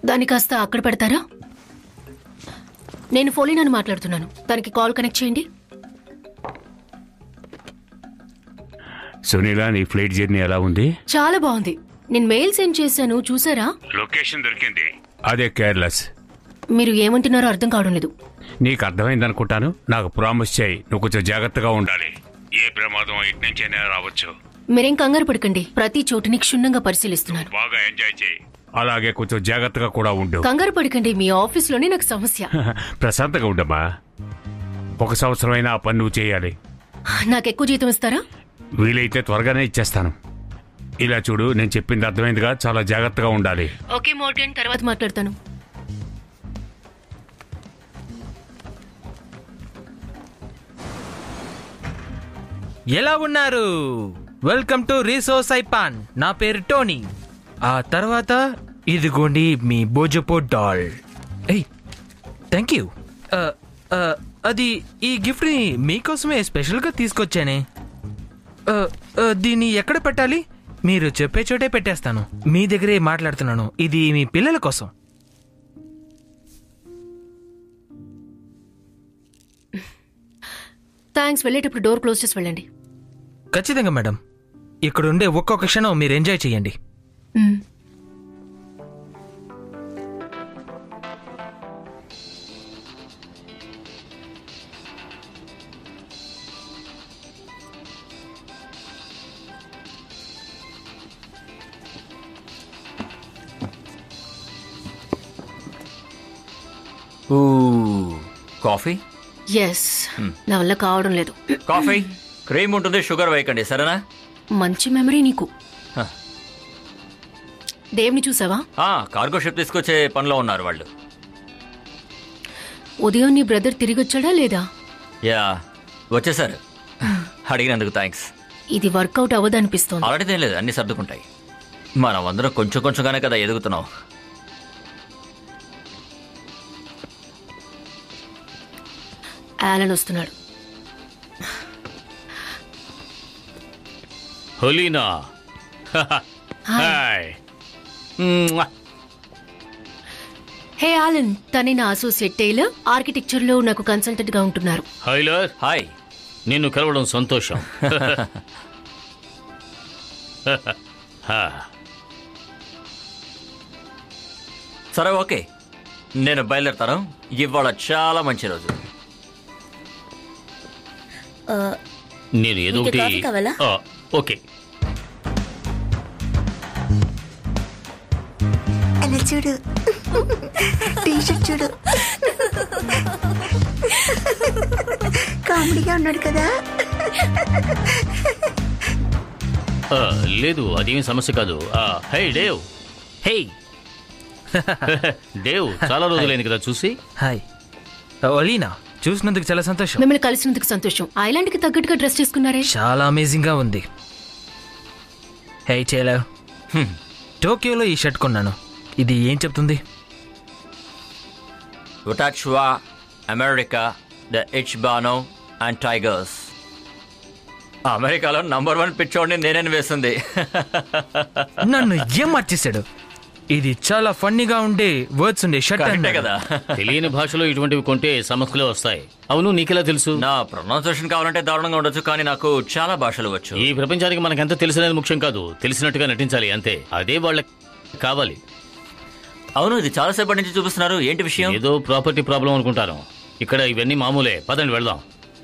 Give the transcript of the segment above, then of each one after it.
దాన్ని కాస్త అక్కడ పెడతారా నేను ఫోలినాను మాట్లాడుతున్నాను దానికి కాల్ కనెక్ట్ చేయండి సునీల నీ ఫ్లైట్ జర్నీ ఎలా ఉంది చాలా బాగుంది నేను మెయిల్ సెండ్ చేశాను చూసారా లొకేషన్ దొరికింది అదే కేర్లెస్ మీరు ఏమంటున్నారో అర్థం కావడం లేదు నీకు అర్థమైంది అనుకుంటాను నాకు ప్రామిస్ చేయి నువ్వు కొంచెం జాగ్రత్తగా ఉండాలి ఏ ప్రమాదం ఇటు నుంచైనా రావచ్చు మీరేం కంగారు పడకండి ప్రతి చోటుని క్షుణ్ణంగా పరిశీలిస్తున్నాను బాగా ఎంజాయ్ చేయి అలాగే కొంచెం జాగ్రత్తగా కూడా ఉండు కంగారు పడకండి మీ ఆఫీస్లోనే నాకు సమస్య ప్రశాంతంగా ఉండమ్మా ఒక సంవత్సరమైనా ఆ పని నువ్వు చేయాలి నాకు ఎక్కువ జీతం ఇస్తారా వీలైతే త్వరగానే ఇచ్చేస్తాను ఇలా చూడు నేను చెప్పింది అర్థమైందిగా చాలా జాగ్రత్తగా ఉండాలి ఓకే మోర్గన్ తర్వాత మాట్లాడతాను ఎలా ఉన్నారు వెల్కమ్ టు రిసోర్స్ ఐపాన్ నా పేరు టోనీ ఆ తర్వాత ఇదిగోండి మీ బోజపో డాల్ ఏయ్ థ్యాంక్ యూ అది ఈ గిఫ్ట్ని మీకోసమే స్పెషల్గా తీసుకొచ్చానే ఆ, ఆ, దీన్ని ఎక్కడ పెట్టాలి మీరు చెప్పే చోటే పెట్టేస్తాను మీ దగ్గరే మాట్లాడుతున్నాను ఇది మీ పిల్లల కోసం థ్యాంక్స్ వెళ్ళేటప్పుడు డోర్ క్లోజ్ చేసి వెళ్ళండి ఖచ్చితంగా మేడం ఇక్కడ ఉండే ఒక్కొక్క క్షణం మీరు ఎంజాయ్ చేయండి మ్. ఊ, కాఫీ ఎస్ నా వల్ల కావడం లేదు కాఫీ క్రీమ్ ఉంటుంది షుగర్ వేయకండి సరేనా మంచి మెమరీ నీకు హ. దేవుని చూసావా ఆ, కార్గో షిప్ తీసుకొచ్చే పనిలో ఉన్నారు వాళ్ళు ఉదయం నీ బ్రదర్ తిరిగి వచ్చాడా లేదా యా వచ్చేసారు అడిగినందుకు థ్యాంక్స్ ఇది వర్కౌట్ అవ్వదనిపిస్తోంది అలాంటిదేం లేదు అన్ని సర్దుకుంటాయి మనం అందరం కొంచెం కొంచెంగానే కదా ఎదుగుతున్నాం యాలన్ వస్తున్నాడు హొలీనా హాయ్ హే ఆలన్ తనే నా అసోసియేట్ టైలర్ ఆర్కిటెక్చర్ లో నాకు కన్సల్టెంట్ గా ఉంటున్నారు హైలర్ హాయ్ నిన్ను కలవడం సంతోషం హా. సరే ఓకే నేను బయలుదేరుతాను ఇవాళ చాలా మంచి రోజు నేను ఏదో మీకు ఒకటి కాఫీ కావాలా? ఆ, ఓకే అలా చూడు టీ షర్ట్ చూడు కామెడీగా ఉన్నాడు కదా ఆ, లేదు అదేమి సమస్య కాదు ఆ, హే డేవ్ హే డేవ్ చాలా రోజులైంది కదా చూసి హాయ్ ఒలీనా చూసినందుకు చాలా సంతోషం మిమ్మల్ని కలిసినందుకు సంతోషం ఐలాండ్ కి తగ్గట్టుగా డ్రెస్ చేసుకున్నారే చాలా అమేజింగ్ గా ఉంది హే టేలర్ టోక్యోలో ఈ షర్ట్ కొన్నాను ఇది ఏం చెప్తుంది ఉటాచువా అమెరికా ద హెచ్ బానో అండ్ టైగర్స్ అమెరికాలో నంబర్ వన్ పిచ్చోడిని నేనే వేస్తుంది నన్ను ఏం మార్చేశాడు ఇది చాలా ఫన్నీగా ఉండే వర్డ్స్ ఉండే షర్ట్ కరెక్టే అన్నాడు. కదా తెలియని భాషలో ఇటువంటివి కొంటే సమస్యలు వస్తాయి అవును నీకెలా తెలుసు నా ప్రొనౌన్సియేషన్ కావాలంటే దారుణంగా ఉండొచ్చు కానీ నాకు చాలా భాషలు వచ్చు ఈ ప్రపంచానికి మనకెంత తెలిసినది ముఖ్యం కాదు తెలిసినట్టుగా నటించాలి అంతే అదే వాళ్ళకి కావాలి అవును ఇది చాలా సేపటి నుంచి చూపిస్తున్నారు ఏంటి విషయం ఏదో ప్రాపర్టీ ప్రాబ్లం అనుకుంటాను ఇక్కడ ఇవన్నీ మామూలే పదండి వెళ్దాం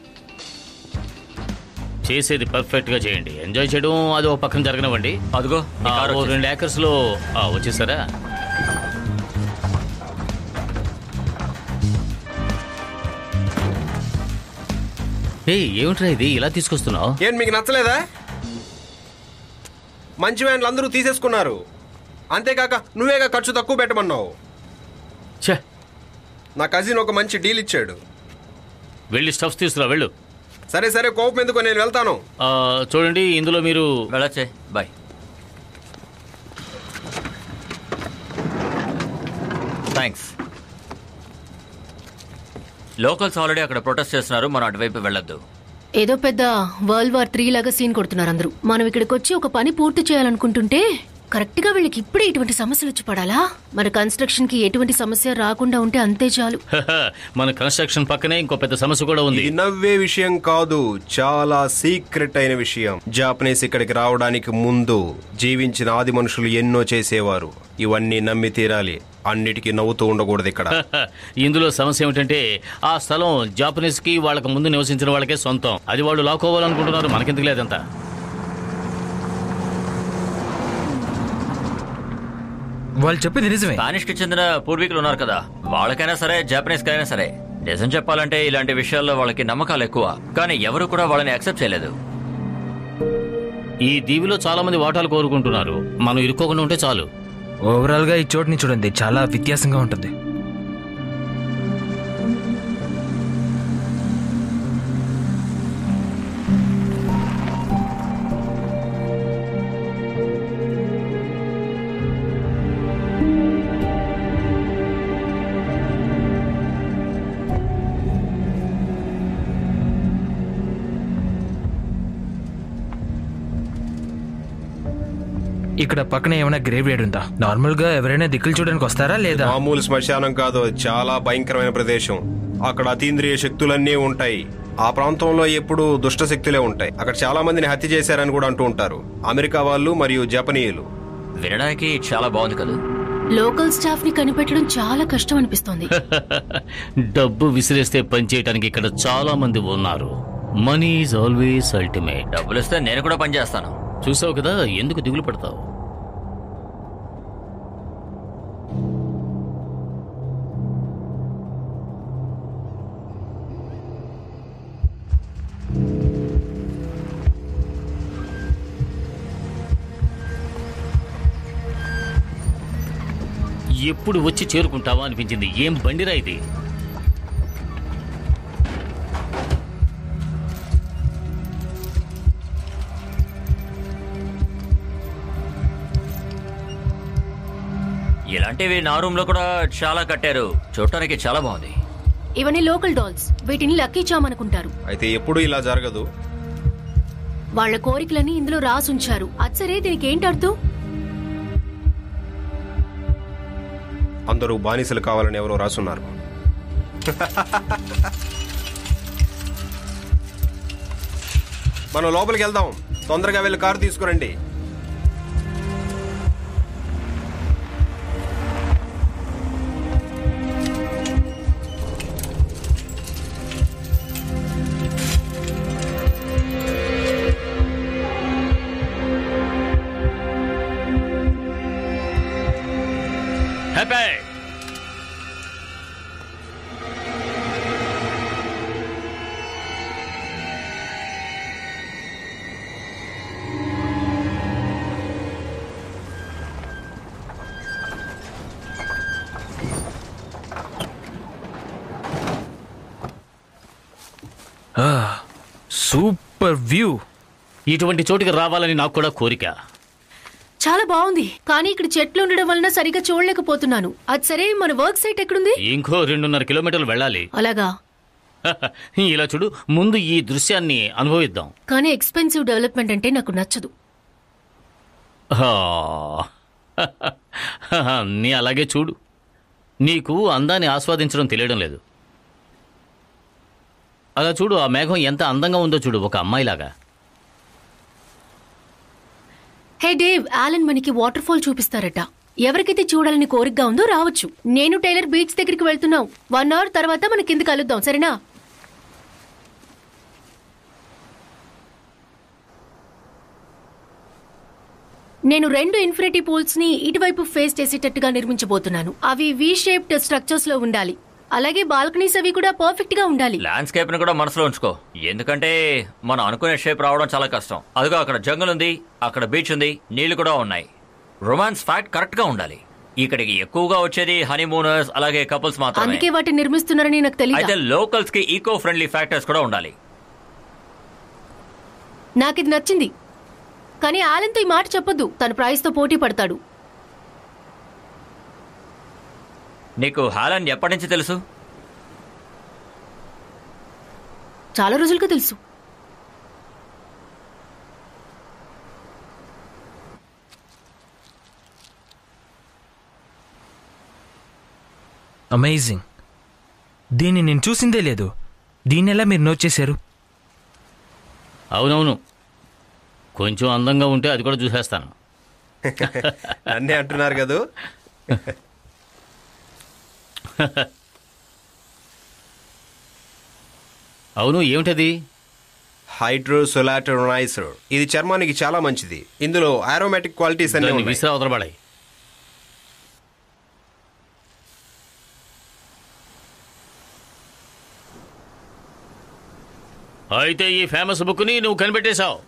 చేసేది పర్ఫెక్ట్ గా చేయండి ఎంజాయ్ చేయడం అది ఒక పక్కన జరగనివ్వండి అదిగో మీ ఆ, కారు ఓ వచ్చేసింది. రెండు ఏకర్స్ లో ఆ, వచ్చేసారా ఏ ఏమిట్రా ఇది ఇలా తీసుకొస్తున్నావు ఏం మీకు నచ్చలేదా మంచి వ్యాన్లు అందరూ తీసేసుకున్నారు అంతేకాక నువ్వేగా ఖర్చు తక్కువ పెట్టమన్నావు ఛే నా కజిన్ ఒక మంచి డీల్ ఇచ్చాడు వెళ్ళి స్టఫ్స్ తీసుకురా వెళ్ళు సరే సరే కోపం ఎందుకో నేను వెళ్తాను ఆ, చూడండి ఇందులో మీరు వెళ్ళొచ్చే బాయ్ థ్యాంక్స్ లోకల్స్ ఆల్రెడీ అక్కడ ప్రొటెస్ట్ చేస్తున్నారు మనం అటువైపు వెళ్ళొద్దు ఏదో పెద్ద వరల్డ్ వార్ త్రీ లాగా సీన్ కొడుతున్నారు అందరూ మనం ఇక్కడికి వచ్చి ఒక పని పూర్తి చేయాలనుకుంటుంటే కరెక్ట్ గా వీళ్ళకి ఇప్పుడే ఇటువంటి సమస్యలు వచ్చి పడాలా మన కన్స్ట్రక్షన్ కి ఎటువంటి సమస్య రాకుండా ఉంటే అంతే చాలు మన కన్స్ట్రక్షన్ పక్కనే ఇంకో పెద్ద సమస్య కూడా ఉంది ఇది నవ్వే విషయం కాదు చాలా సీక్రెట్ అయిన విషయం జాపనీస్ ఇక్కడికి రావడానికి ముందు జీవించిన ఆది మనుషులు ఎన్నో చేసేవారు ఇవన్నీ నమ్మి తీరాలి అన్నిటికీ నవ్వుతూ ఉండకూడదు ఇక్కడ ఇందులో సమస్య ఏమిటంటే ఆ స్థలం జాపనీస్ కి వాళ్ళకి ముందు నివసించిన వాళ్ళకే సొంతం అది వాళ్ళు లాక్కోవాలనుకుంటున్నారు మనకెందుకు లేదంతా వాళ్ళు చెప్పింది నిజమే స్పానిష్ కి చెందిన పూర్వీకులు ఉన్నారు కదా వాళ్ళకైనా సరే జపనీస్ కైనా సరే నిజం చెప్పాలంటే ఇలాంటి విషయాల్లో వాళ్ళకి నమ్మకాలు ఎక్కువ కానీ ఎవరు కూడా వాళ్ళని యాక్సెప్ట్ చేయలేదు ఈ దీవిలో చాలా మంది వాటాలు కోరుకుంటున్నారు మనం ఇరుక్కోకుండా ఉంటే చాలు ఓవరాల్ గా ఈ చోటుని చూడండి చాలా వ్యత్యాసంగా ఉంటుంది ఇక్కడ పక్కన ఏమైనా గ్రేవ్ యార్డ్ ఉందా నార్మల్ గా ఎవరైనా దిక్కులు చూడడానికి వస్తారా లేదా మామూలు శ్మశానం కాదు అది చాలా భయంకరమైన ప్రదేశం అక్కడ అతీంద్రియ శక్తులన్నీ ఉంటాయి ఆ ప్రాంతంలో ఎప్పుడు దుష్ట శక్తులే ఉంటాయి అక్కడ చాలా మందిని హత్య చేశారని కూడా అంటూ ఉంటారు అమెరికా వాళ్ళు మరియు జపనీయులు వినడానికి చాలా బాగుంది కదా లోకల్ స్టాఫ్ ని కనిపెట్టడం చాలా కష్టం అనిపిస్తోంది డబ్బు విసిరేస్తే పనిచేయడానికి ఇక్కడ చాలా మంది ఉన్నారు మనీ ఈజ్ ఆల్వేస్ అల్టిమేట్ డబ్బులు ఇస్తే నేను కూడా పని చేస్తాను చూసావు కదా ఎందుకు దిగులు పడతావు ఎప్పుడు వచ్చి చేరుకుంటావా అనిపించింది ఏం బండిరా ఇది ఇలాంటివి నా రూమ్ లో కూడా చాలా కట్టారు చూడటానికి చాలా బాగుంది ఇవన్నీ లోకల్ డాల్స్ వీటిని లక్కీ చామ్ అనుకుంటారు అయితే ఎప్పుడు ఇలా జరగదు వాళ్ళ కోరికలని ఇందులో రాసుంచారు అచ్చరే దీనికి ఏంటి అర్థం అందరూ బానిసలు కావాలని ఎవరో రాసున్నారు మనం లోపలికి వెళ్దాం తొందరగా వెళ్ళి కారు తీసుకురండి హ్యాపీ సూపర్ వ్యూ ఇటువంటి చోటికి రావాలని నాకు కూడా కోరిక చాలా బాగుంది కానీ ఇక్కడ చెట్లు ఉండడం వలన సరిగా చూడలేకపోతున్నాను అది సరే మన వర్క్ సైట్ ఎక్కడుంది ఇంకో రెండున్నర కిలోమీటర్లు వెళ్ళాలి అలాగా ఇలా చూడు ముందు ఈ దృశ్యాన్ని అనుభవిద్దాం కానీ ఎక్స్పెన్సివ్ డెవలప్మెంట్ అంటే నాకు నచ్చదు ఆ. నీ అలాగే చూడు నీకు అందాన్ని ఆస్వాదించడం తెలియడం లేదు అలా చూడు ఆ మేఘం ఎంత అందంగా ఉందో చూడు ఒక అమ్మాయిలాగా హే డేవ్ ఆలన్ మనకి వాటర్ ఫాల్ చూపిస్తారట ఎవరికైతే చూడాలని కోరికగా ఉందో రావచ్చు నేను టైలర్ బీచ్ దగ్గరికి వెళ్తున్నాం వన్ అవర్ తర్వాత మన కింద కలుద్దాం సరేనా నేను రెండు ఇన్ఫినిటీ పూల్స్ ని ఇటువైపు ఫేస్ చేసేటట్టుగా నిర్మించబోతున్నాను అవి వి షేప్డ్ స్ట్రక్చర్స్ లో ఉండాలి అలాగే బాల్కనీస్ అవి కూడా పర్ఫెక్ట్ గా ఉండాలి ల్యాండ్స్కేప్ ని కూడా మనసులో ఉంచుకో ఎందుకంటే మనం అనుకునే షేప్ రావడం చాలా కష్టం అదిగో అక్కడ జంగల్ ఉంది అక్కడ బీచ్ ఉంది నీళ్లు కూడా ఉన్నాయి రొమాన్స్ ఫ్యాక్ట్ కరెక్ట్ గా ఉండాలి ఇక్కడికి ఎక్కువగా వచ్చేది హనీమూనర్స్ అలాగే కపుల్స్ మాత్రమే అందుకే వాటిని నిర్మిస్తున్నారని నాకు అయితే తెలియదు లోకల్స్ కి ఈకో ఫ్రెండ్లీ ఫ్యాక్టర్స్ కూడా ఉండాలి నాకు ఇది నచ్చింది కానీ ఆలన్తో ఈ మాట చెప్పొద్దు తన ప్రైస్ తో పోటీ పడతాడు నీకు హాలన్ ఎప్పటి నుంచి తెలుసు చాలా రోజులుగా తెలుసు అమేజింగ్ దీన్ని నేను చూసిందే లేదు దీన్ని ఎలా మీరు నోట్ చేశారు అవునవును కొంచెం అందంగా ఉంటే అది కూడా చూసేస్తాను అన్నీ అంటున్నారు కదూ అవును ఏమిటది హైడ్రోసొలాటోనైజర్ ఇది చర్మానికి చాలా మంచిది ఇందులో ఆరోమాటిక్ క్వాలిటీస్ అన్ని దాన్ని ఉన్నాయి విసిరా అవతలపడాయి అయితే ఈ ఫేమస్ బుక్ని నువ్వు కనిపెట్టేశావు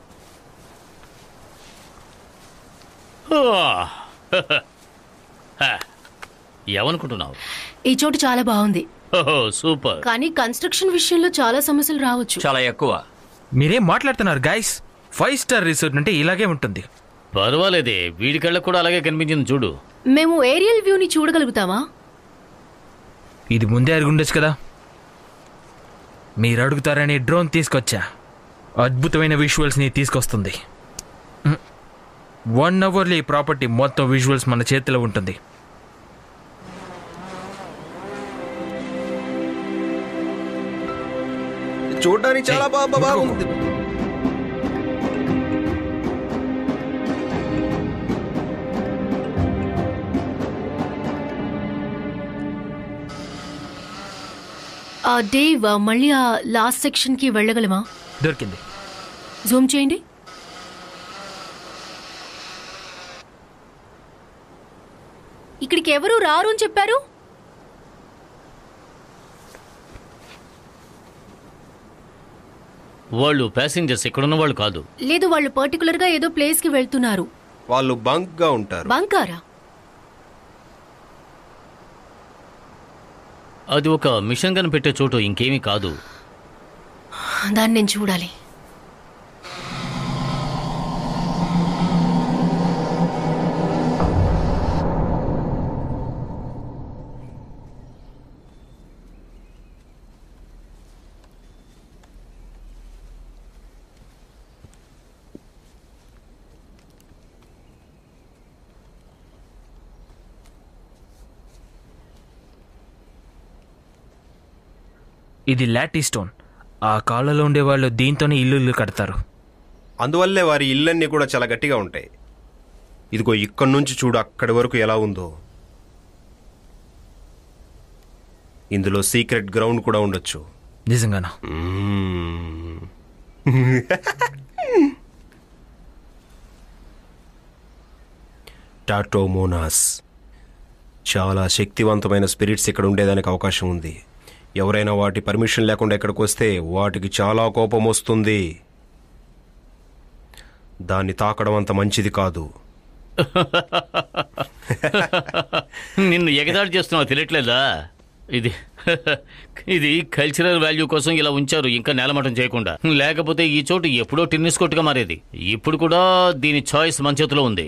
హ, ఏమనుకుంటున్నావు ఈ చోటు చాలా బాగుంది ఓహో సూపర్ కానీ కన్స్ట్రక్షన్ విషయంలో చాలా సమస్యలు రావచ్చు చాలా ఎక్కువ మీరేం మాట్లాడుతున్నారు గైస్ ఫైవ్ స్టార్ రిసార్ట్ అంటే ఇలాగే ఉంటుంది పర్వాలేదే వీడి కళ్ళకు కూడా అలాగే కనిపించింది చూడు మేము ఏరియల్ వ్యూని చూడగలుగుతామా ఇది ముందే అరుగుండొచ్చు కదా మీరు అడుగుతారని డ్రోన్ తీసుకొచ్చా అద్భుతమైన విజువల్స్ని తీసుకొస్తుంది వన్ అవర్లో ఈ ప్రాపర్టీ మొత్తం విజువల్స్ మన చేతిలో ఉంటుంది చూడడానికి చాలా ఏయ్, బాగా బాగుంది ఆ డేవ్ ఆ, మళ్ళీ ఆ లాస్ట్ సెక్షన్ కి వెళ్ళగలమా దొరికింది జూమ్ చేయండి ఇక్కడికి ఎవరు రారు అని చెప్పారు వాళ్ళు ప్యాసింజర్స్ ఇక్కడున్న వాళ్ళు కాదు లేదు వాళ్ళు పర్టికులర్ గా ఏదో ప్లేస్ కి వెళ్తున్నారు వాళ్ళు బంక్ గా ఉంటారు బంకారా అది ఒక మిషన్ గన్ పెట్టే చోటు ఇంకేమీ కాదు దాన్ని నేను చూడాలి ఇది లాటీ స్టోన్ ఆ కాళ్ళలో ఉండే వాళ్ళు దీంతోనే ఇల్లు ఇల్లు కడతారు అందువల్లే వారి ఇళ్ళన్నీ కూడా చాలా గట్టిగా ఉంటాయి ఇదిగో ఇక్కడి నుంచి చూడు అక్కడి వరకు ఎలా ఉందో ఇందులో సీక్రెట్ గ్రౌండ్ కూడా ఉండొచ్చు నిజంగానా మ్మ్. టాటోమోనాస్ చాలా శక్తివంతమైన స్పిరిట్స్ ఇక్కడ ఉండేదానికి అవకాశం ఉంది ఎవరైనా వాటి పర్మిషన్ లేకుండా ఇక్కడికి వస్తే వాటికి చాలా కోపం వస్తుంది దాన్ని తాకడం అంత మంచిది కాదు నిన్ను ఎగదాడి చేస్తున్నావు తెలియట్లేదా ఇది ఇది కల్చరల్ వాల్యూ కోసం ఇలా ఉంచారు ఇంకా నేలమటం చేయకుండా లేకపోతే ఈ చోటు ఎప్పుడో టెన్నిస్ కొట్టుగా మారేది ఇప్పుడు కూడా దీని చాయిస్ మన చేతిలో ఉంది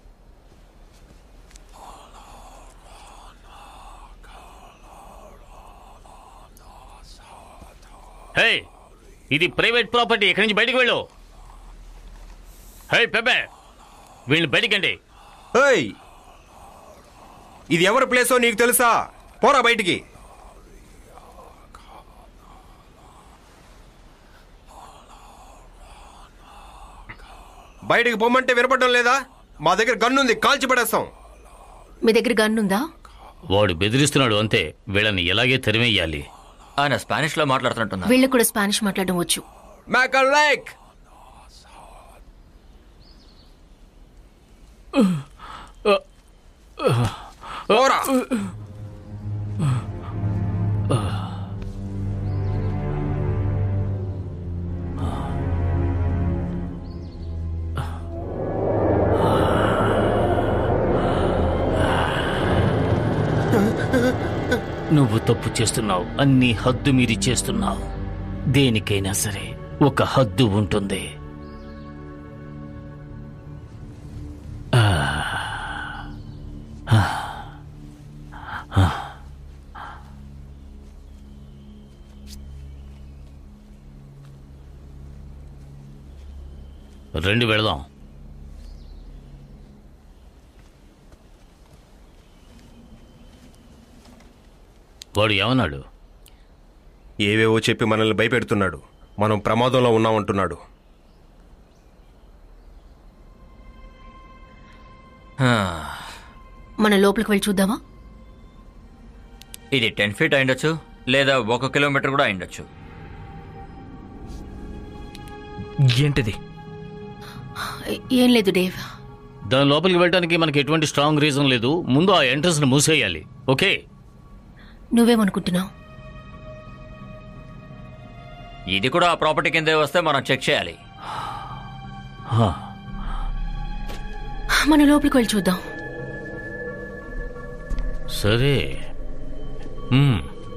హే ఇది ప్రైవేట్ ప్రాపర్టీ ఇక్కడి నుంచి బయటికి వెళ్ళు హే పెబ్బే వీళ్ళని బయటికండి ఏయ్ ఇది ఎవరి ప్లేసో నీకు తెలుసా పోరా బయటికి బయటికి పొమ్మంటే వినపడడం లేదా మా దగ్గర గన్నుంది కాల్చి పడేస్తాం మీ దగ్గర గన్ ఉందా వాడు బెదిరిస్తున్నాడు అంతే వీళ్ళని ఎలాగే తరిమేయాలి ఆయన స్పానిష్ లో మాట్లాడుతున్నట్టున్నారు వీళ్ళకు కూడా స్పానిష్ మాట్లాడడం వచ్చు మేకలేక్ పోరా నువ్వు తప్పు చేస్తున్నావు అన్ని హద్దు మీరి చేస్తున్నావు దేనికైనా సరే ఒక హద్దు ఉంటుంది ఆ. ఆ. ఆ. రండి వెళదాం వాడు ఏమన్నాడు ఏవేవో చెప్పి మనల్ని భయపెడుతున్నాడు మనం ప్రమాదంలో ఉన్నామంటున్నాడు హా, మన లోపలికి వెళ్ళి చూద్దామా ఇది టెన్ ఫీట్ అయిండొచ్చు లేదా ఒక కిలోమీటర్ కూడా అయిండొచ్చు ఏంటిది ఏ- ఏం లేదు డేవ్ దాని లోపలికి వెళ్ళడానికి మనకి ఎటువంటి స్ట్రాంగ్ రీజన్ లేదు ముందు ఆ ఎంట్రన్స్ ని మూసేయాలి ఓకే నువ్వేమనుకుంటున్నావు ఇది కూడా ఆ ప్రాపర్టీ కిందే వస్తే మనం చెక్ చేయాలి హా. మన లోపలికి వెళ్ళి చూద్దాం సరే మ్మ్.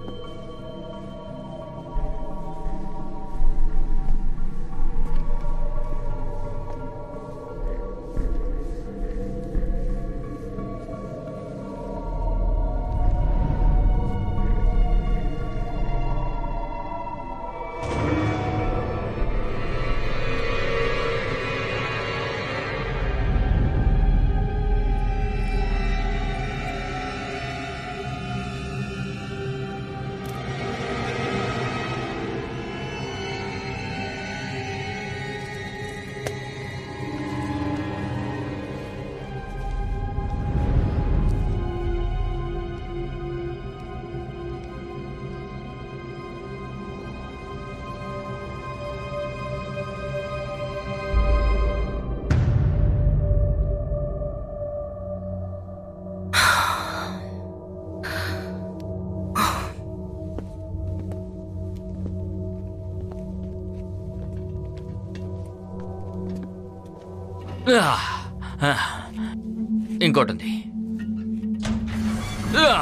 ఆ, ఆ, ఇంకోటి ఉంది ఆ.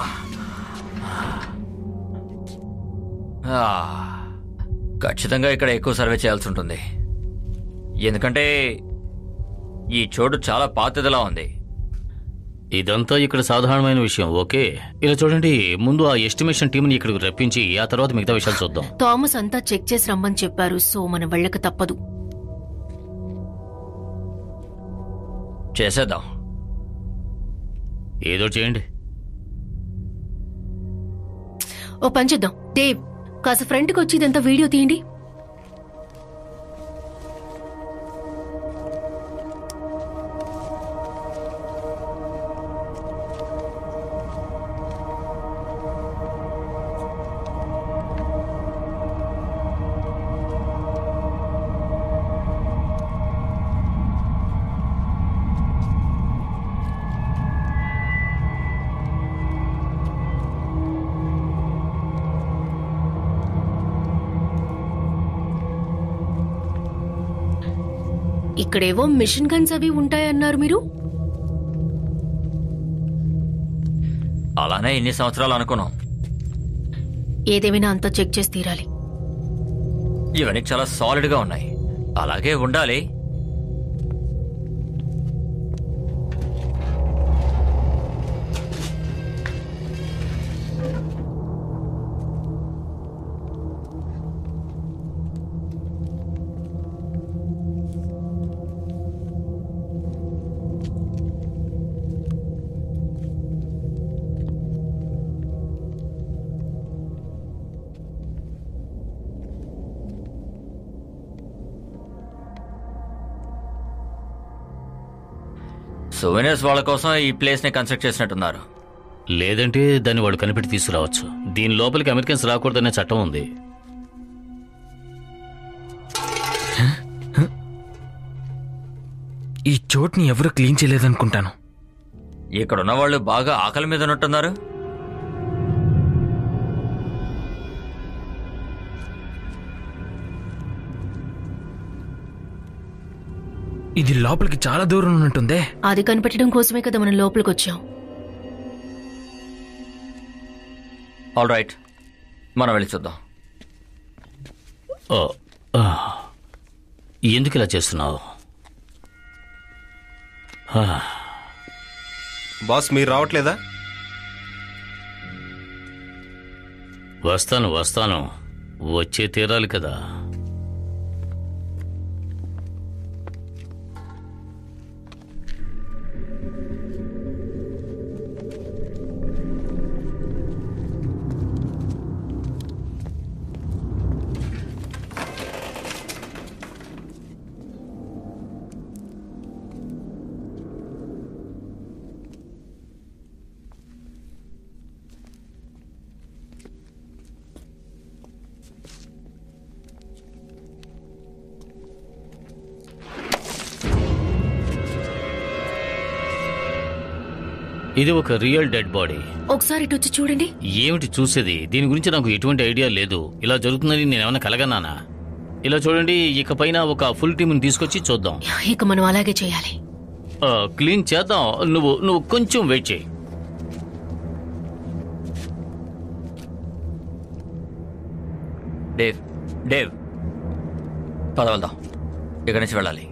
ఆ, ఖచ్చితంగా ఇక్కడ ఎక్కువ సర్వే చేయాల్సి ఉంటుంది ఎందుకంటే ఈ చోటు చాలా పాతదిలా ఉంది ఇదంతా ఇక్కడ సాధారణమైన విషయం ఓకే ఇలా చూడండి ముందు ఆ ఎస్టిమేషన్ టీంని ఇక్కడికి రప్పించి ఆ తర్వాత మిగతా విషయాలు చూద్దాం థామస్ అంతా చెక్ చేసి రమ్మని చెప్పారు సో మనం వెళ్ళక తప్పదు చేసేద్దాం ఏదో చేయండి ఓ పని చేద్దాం దేవ్ కాస్త ఫ్రంట్కి వచ్చి ఇదంతా వీడియో తీయండి ఇక్కడేవో మిషన్ గన్స్ అవి ఉంటాయన్నారు మీరు అలానే ఇన్ని సంవత్సరాలు అనుకున్నాం ఏదేమైనా అంతా చెక్ చేసి తీరాలి ఇవన్నీ చాలా సాలిడ్ గా ఉన్నాయి అలాగే ఉండాలి సోవెనియర్స్ వాళ్ళ కోసం ఈ ప్లేస్ ని కన్స్ట్రక్ట్ చేసినట్టున్నారు లేదంటే దాన్ని వాళ్ళు కనిపెట్టి తీసుకురావచ్చు దీని లోపలికి అమెరికన్స్ రాకూడదనే చట్టం ఉంది ఈ చోట్ని ఎవరు క్లీన్ చేయలేదనుకుంటాను ఇక్కడ ఉన్న వాళ్ళు బాగా ఆకలి మీద ఉన్నట్టున్నారు ఇది లోపలికి చాలా దూరం ఉన్నట్టుందే అది కనిపెట్టడం కోసమే కదా మనం లోపలికి వచ్చాం ఆల్ రైట్ మనం వెళ్ళి చూద్దాం ఓ, ఆ. ఎందుకు ఇలా చేస్తున్నావు ఆ, బాస్ మీరు రావట్లేదా వస్తాను వస్తాను వచ్చే తీరాలి కదా ఇది ఒక రియల్ డెడ్ బాడీ ఒకసారి ఇటు వచ్చి చూడండి ఏమిటి చూసేది దీని గురించి నాకు ఎటువంటి ఐడియా లేదు ఇలా జరుగుతుందని నేను ఏమైనా కలగన్నానా ఇలా చూడండి ఇక పైన ఒక ఫుల్ టీంని తీసుకొచ్చి చూద్దాం ఇక మనం అలాగే చేయాలి ఆ, క్లీన్ చేద్దాం నువ్వు నువ్వు కొంచెం వెయిట్ చేయి డేవ్ డేవ్ పద వెళ్దాం ఇక్కడి నుంచి వెళ్ళాలి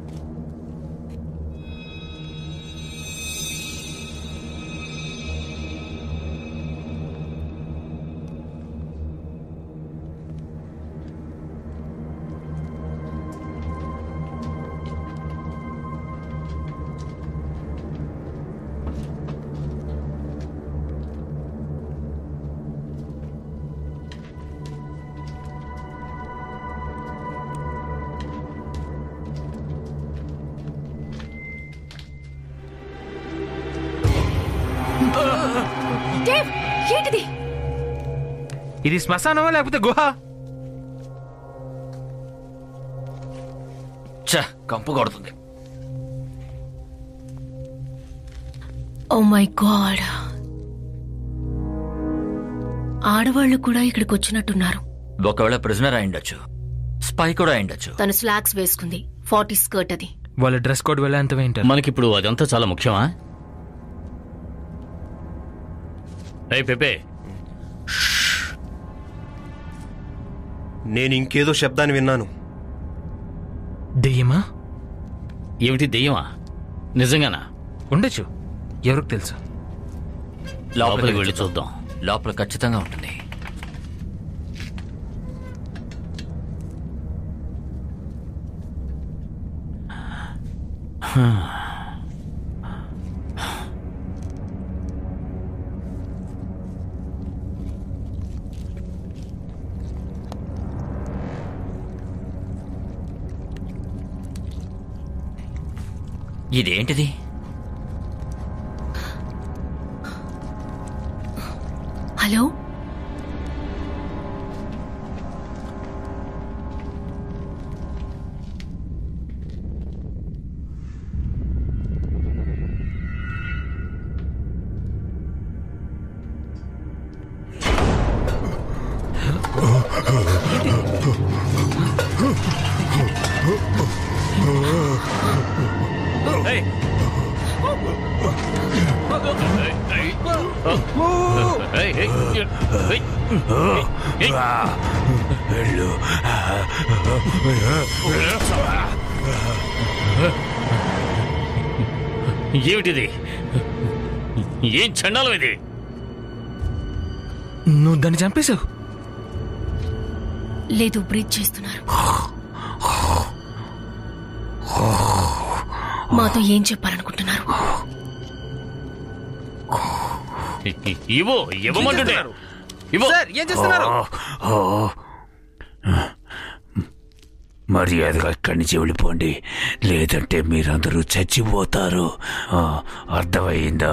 డేవ్ ఏంటిది ఇది శ్మశానమా లేకపోతే గుహ ఛ కంపు కొడుతుంది ఓ మై గాడ్ ఆడవాళ్ళు కూడా ఇక్కడికి వచ్చినట్టున్నారు ఒకవేళ ప్రిజనర్ అయిండొచ్చు స్పై కూడా అయిండొచ్చు తను స్లాక్స్ వేసుకుంది ఫార్టీ స్కర్ట్ అది వాళ్ళ డ్రెస్ కోడ్ వెళ్ళేంత ఏంటారు మనకిప్పుడు అదంతా చాలా ముఖ్యమా ఏ పెపే నేను ఇంకేదో శబ్దాన్ని విన్నాను దెయ్యమా ఏమిటి దెయ్యమా నిజంగానా ఉండొచ్చు ఎవరికి తెలుసు లోపలికి వెళ్ళి చూద్దాం లోపల ఖచ్చితంగా ఉంటుంది ఇదేంటిది హలో ఏయ్, ఏయ్, ఏయ్, ఏయ్, ఏయ్. ఏమిటిది ఏం చండాలం ఇది నువ్వు దాన్ని చంపేశావు లేదు బ్రీత్ చేస్తున్నారు మాతో ఏం చెప్పాలనుకుంటున్నారు ఇవ్వు ఇవ్వమంటుంటే ఇవ్వు సార్ ఏం చేస్తున్నారు మర్యాదగా ఇక్కడి నుంచి వెళ్ళిపోండి లేదంటే మీరందరూ చచ్చిపోతారు ఆ, అర్థమైందా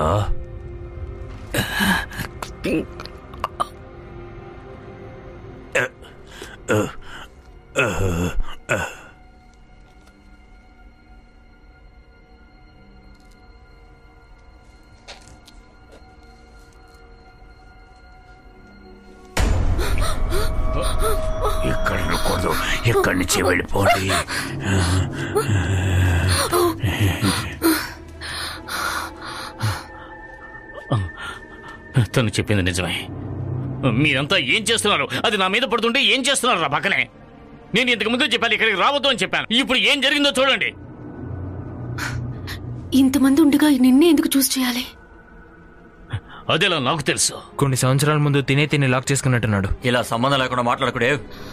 ఇక్కడ ఉండకూడదు ఇక్కడి నుంచి వెళ్ళిపోండి తను చెప్పింది నిజమే మీరంతా ఏం చేస్తున్నారు అది నా మీద పడుతుంటే ఏం చేస్తున్నారు రా పక్కనే నేను ఇంతకు ముందు చెప్పాను ఇక్కడికి రావద్దు అని చెప్పాను ఇప్పుడు ఏం జరిగిందో చూడండి ఇంతమంది ఉండగా నిన్నే ఎందుకు చూస్ చేయాలి అదేలా నాకు తెలుసు కొన్ని సంవత్సరాల ముందు తినే తిని లాక్ చేసుకున్నట్టున్నాడు ఇలా సంబంధం లేకుండా మాట్లాడకుడే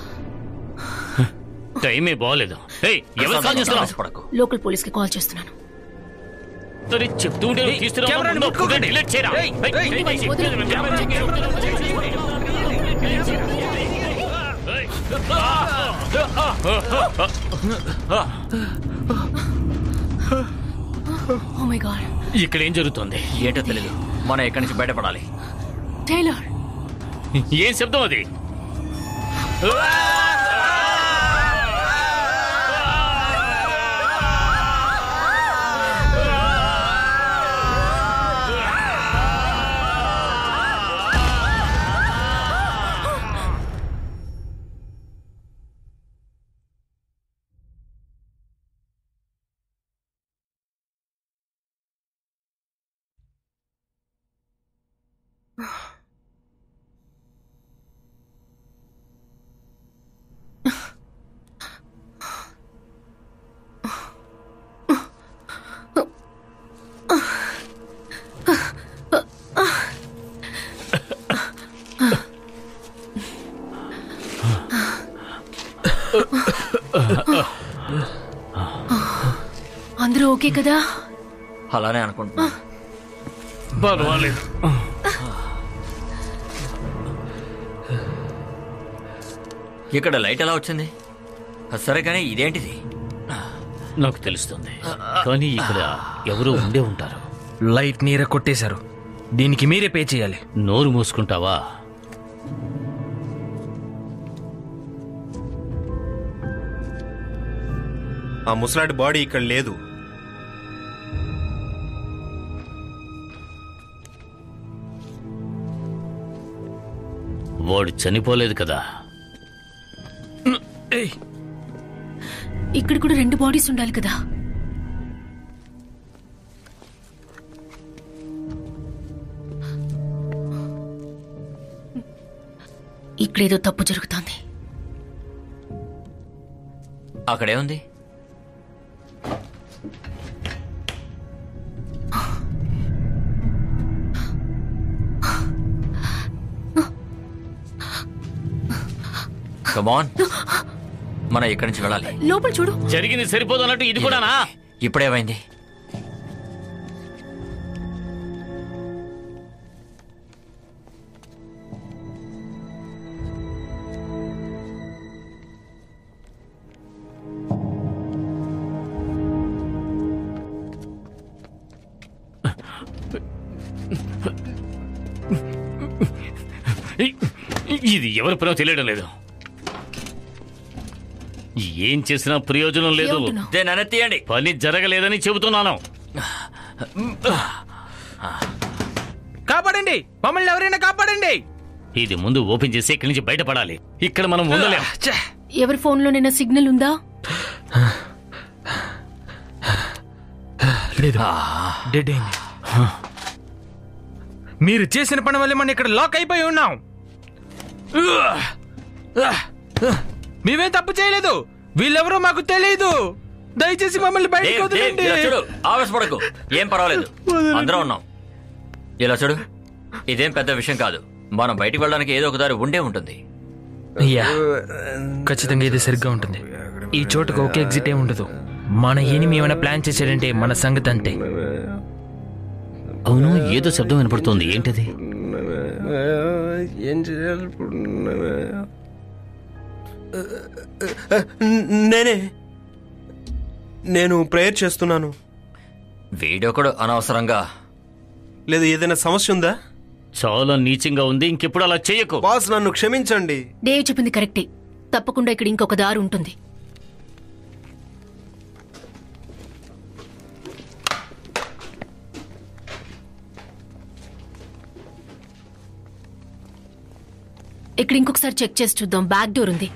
టైమే బాగలేదు ఏయ్, ఎవరు కాల్ చేస్తున్నావు పడకు లోకల్ పోలీస్ కి కాల్ చేస్తున్నాను సరే చెప్తూ ఉంటే ఏయ్, తీస్తున్నావా? కెమెరాని ముందు ముట్టుకోకండి. డిలీట్ చేయరా? ఏయ్, ఏయ్, ఏయ్, ఏయ్, ఏయ్, ఓ మై గాడ్ ఇక్కడ ఏం జరుగుతుంది ఏంటో తెలీదు మనం ఇక్కడి నుంచి బయటపడాలి టైలర్ ఏం శబ్దం అది అందరూ ఓకే కదా అలానే అనుకుంటున్నా పర్వాలేదు ఇక్కడ లైట్ ఎలా వచ్చింది సరే కానీ ఇదేంటిది నాకు తెలుస్తుంది కానీ ఇక్కడ ఎవరో ఉండే ఉంటారు లైట్ నీర కొట్టేశారు దీనికి మీరే పే చేయాలి నోరు మూసుకుంటావా ఆ ముసలాడి బాడీ ఇక్కడ లేదు వాడు చనిపోలేదు కదా ఏయ్ ఇక్కడ కూడా రెండు బాడీస్ ఉండాలి కదా ఇక్కడేదో తప్పు జరుగుతోంది అక్కడే ఉంది కమాన్ మనం ఇక్కడి నుంచి వెళ్ళాలి లోపల చూడు జరిగింది సరిపోదు అన్నట్టు ఇది కూడానా ఇప్పుడేమైంది ఇది ఎవరి పనో తెలియడం లేదు ఏం చేసినా ప్రయోజనం లేదు ఏమంటున్నావ్? దేని అన్న తీయండి పని జరగలేదని చెబుతున్నాను కాపాడండి మమ్మల్ని ఎవరైనా కాపాడండి ఇది ముందు ఓపెన్ చేసి ఇక్కడి నుంచి బయటపడాలి ఇక్కడ మనం ఉండలేం ఛే! ఎవరి ఫోన్లోనైనా సిగ్నల్ ఉందా లేదు డెడ్ అయింది మీరు చేసిన పని వల్ల మనం ఇక్కడ లాక్ అయిపోయి ఉన్నాం మేమేం తప్పు చేయలేదు వీళ్ళెవరో మాకు తెలియదు దయచేసి మమ్మల్ని బయటకు దేవ్, దేవ్, వదలండి ఇలా చూడు ఆవేశపడకు ఏం పర్వాలేదు అందరం ఉన్నాం ఇలా చూడు ఇదేం పెద్ద విషయం కాదు మనం బయటికి వెళ్ళడానికి ఏదో ఒక దారి ఉండే ఉంటుంది అయ్యా ఖచ్చితంగా ఇది సరిగ్గా ఉంటుంది ఈ చోటుకు ఒకే ఎగ్జిట్ ఏ ఉండదు మన ఎనిమి ఏమైనా ప్లాన్ చేశాడంటే మన సంగతి అంతే అవును ఏదో శబ్దం వినపడుతోంది ఏంటది ఏం చేయాలి ఇప్పుడు? నేనే నేను ప్రేయర్ చేస్తున్నాను వీడియో కూడా అనవసరంగా లేదు ఏదైనా సమస్య ఉందా చాలా నీచంగా ఉంది ఇంకెప్పుడు అలా చేయకు బాస్ నన్ను క్షమించండి దేవ్ చెప్పింది కరెక్టే తప్పకుండా ఇక్కడ ఇంకొక దారి ఉంటుంది ఇక్కడ ఇంకొకసారి చెక్ చేసి చూద్దాం బ్యాక్ డోర్ ఉంది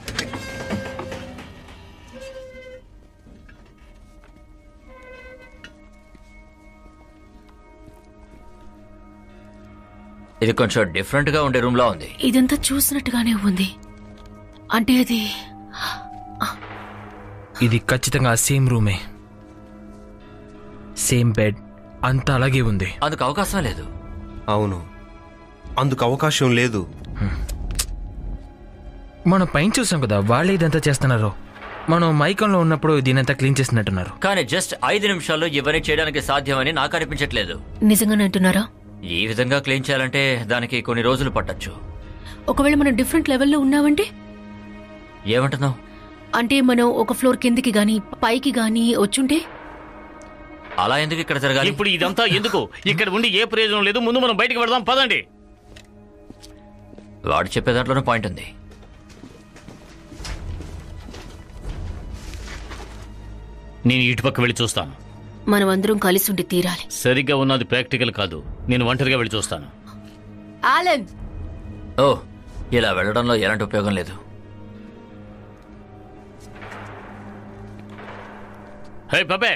ఇది కొంచెం డిఫరెంట్ గా ఉండే రూమ్ లా ఉంది ఇదంతా చూసినట్టుగానే ఉంది అంటే అది ఇది ఖచ్చితంగా సేమ్ రూమే సేమ్ బెడ్ అంతా అలాగే ఉంది అందుకు అవకాశం లేదు అవును అందుకు అవకాశం లేదు మనం పైన చూసాం కదా వాళ్ళే ఇదంతా చేస్తున్నారు మనం మైకంలో ఉన్నప్పుడు దీనంతా క్లీన్ చేసినట్టున్నారు కానీ జస్ట్ ఐదు నిమిషాల్లో ఇవన్నీ చేయడానికి సాధ్యమని నాకు అనిపించట్లేదు నిజంగానే అంటున్నారా ఈ విధంగా క్లీన్ చేయాలంటే దానికి కొన్ని రోజులు పట్టొచ్చు ఒకవేళ మనం డిఫరెంట్ లెవెల్లో ఉన్నామంటే ఏమంటున్నావు అంటే మనం ఒక ఫ్లోర్ కిందికి గాని పైకి గాని వచ్చుంటే అలా ఎందుకు ఇక్కడ జరగాలి ఇప్పుడు ఇదంతా ఎందుకు ఇక్కడ ఉండి ఏ ప్రయోజనం లేదు ముందు మనం బయటికి వెళదాం పదండి వాడు చెప్పే దాంట్లోనే పాయింట్ ఉంది నేను ఇటుపక్క వెళ్ళి చూస్తాను మనం అందరం కలిసి ఉండి తీరాలి సరిగ్గా ఉన్నది ప్రాక్టికల్ కాదు నేను ఒంటరిగా వెళ్ళి చూస్తాను ఆలన్ ఓ ఇలా వెళ్ళడంలో ఎలాంటి ఉపయోగం లేదు హే పపే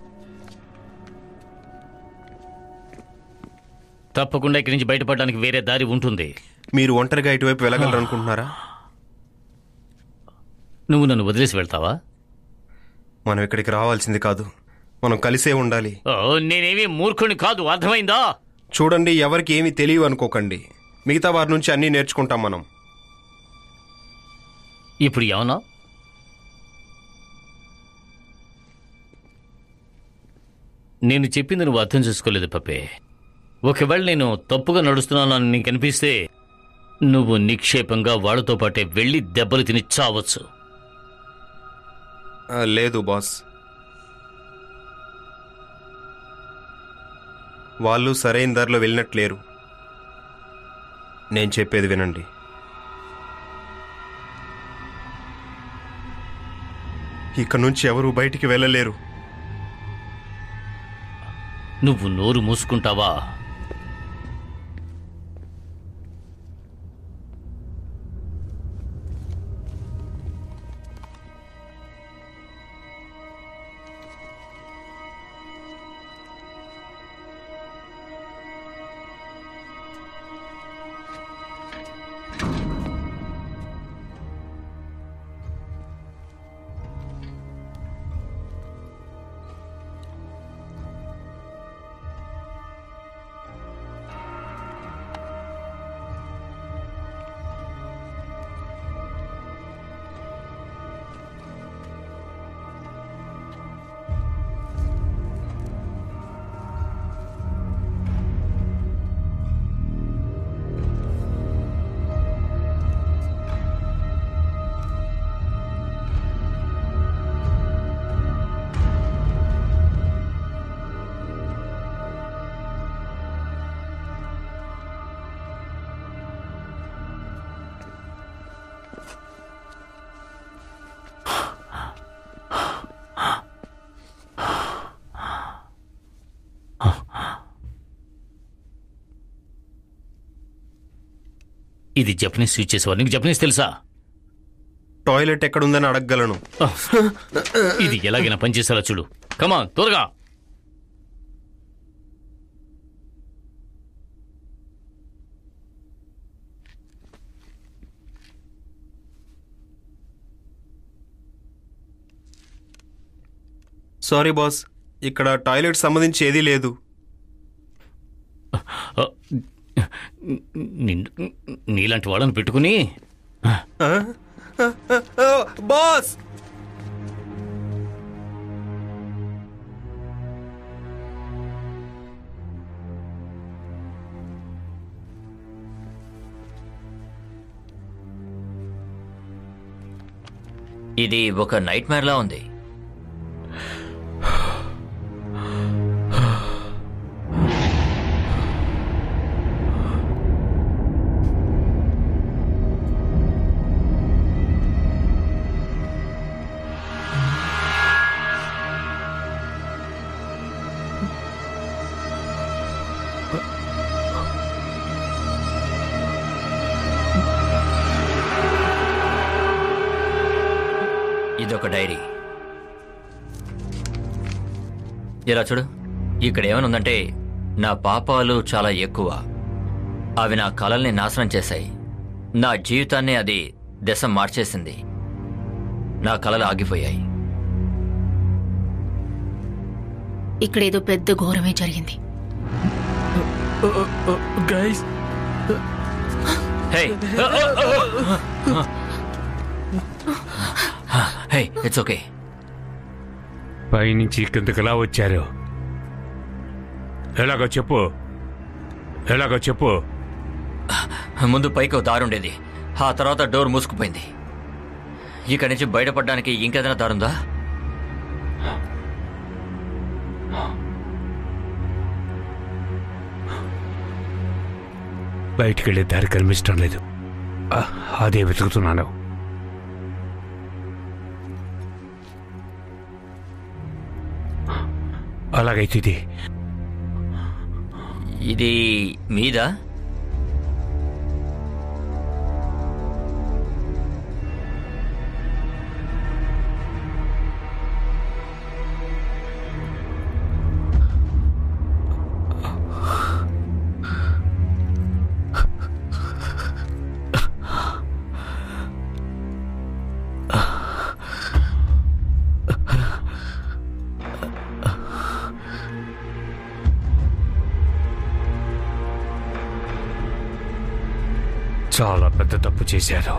తప్పకుండా ఇక్కడి నుంచి బయటపడడానికి వేరే దారి ఉంటుంది మీరు ఒంటరిగా ఇటువైపు వెళ్ళగలరు అనుకుంటున్నారా నువ్వు నన్ను వదిలేసి వెళ్తావా మనం ఇక్కడికి రావాల్సింది కాదు మనం కలిసే ఉండాలి ఓ నేనేమీ మూర్ఖుని కాదు అర్థమైందా చూడండి ఎవరికి ఏమీ తెలియవు అనుకోకండి మిగతా వారి నుంచి అన్నీ నేర్చుకుంటాం మనం ఇప్పుడు ఏమన్నా నేను చెప్పింది నువ్వు అర్థం చేసుకోలేదు పప్పే ఒకవేళ నేను తప్పుగా నడుస్తున్నాను అని నీకు అనిపిస్తే నువ్వు నిక్షేపంగా వాళ్ళతో పాటే వెళ్ళి దెబ్బలు తిని చావచ్చు ఆ, లేదు బాస్ వాళ్ళు సరైన దారిలో వెళ్ళినట్లేరు నేను చెప్పేది వినండి ఇక నుంచి ఎవరు బయటికి వెళ్ళలేరు నువ్వు నోరు మూసుకుంటావా ఇది జపనీస్ స్విచ్ చేసేవారు నీకు జపనీస్ తెలుసా టాయిలెట్ ఎక్కడుందని అడగగలను ఇది ఎలాగైనా పనిచేసేలా చూడు కమాన్ త్వరగా సారీ బాస్ ఇక్కడ టాయిలెట్ సంబంధించి ఏదీ లేదు నిన్ను- నీలాంటి వాళ్ళని పెట్టుకుని బాస్ ఇది ఒక నైట్ లా ఉంది ఇదొక డైరీ ఇలా చూడు ఇక్కడ ఏమైనా ఉందంటే నా పాపాలు చాలా ఎక్కువ అవి నా కలల్ని నాశనం చేశాయి నా జీవితాన్ని అది దశ మార్చేసింది నా కలలు ఆగిపోయాయి ఇక్కడ ఏదో పెద్ద ఘోరమే జరిగింది guys hey hey it's okay పైనుంచి కిందకిలా వచ్చారు ఎలాగో చెప్పు ఎలాగో చెప్పు ముందు పైకి ఒక దారి ఉండేది ఆ తర్వాత డోర్ మూసుకుపోయింది ఇక్కడి నుంచి బయటపడడానికి ఇంకేదైనా దారుందా బయటికి వెళ్ళే దారి కనిపించడం లేదు ఆ, అదే వెతుకుతున్నాను అలాగైతే ఇది ఇది మీదా చాలా పెద్ద తప్పు చేశారు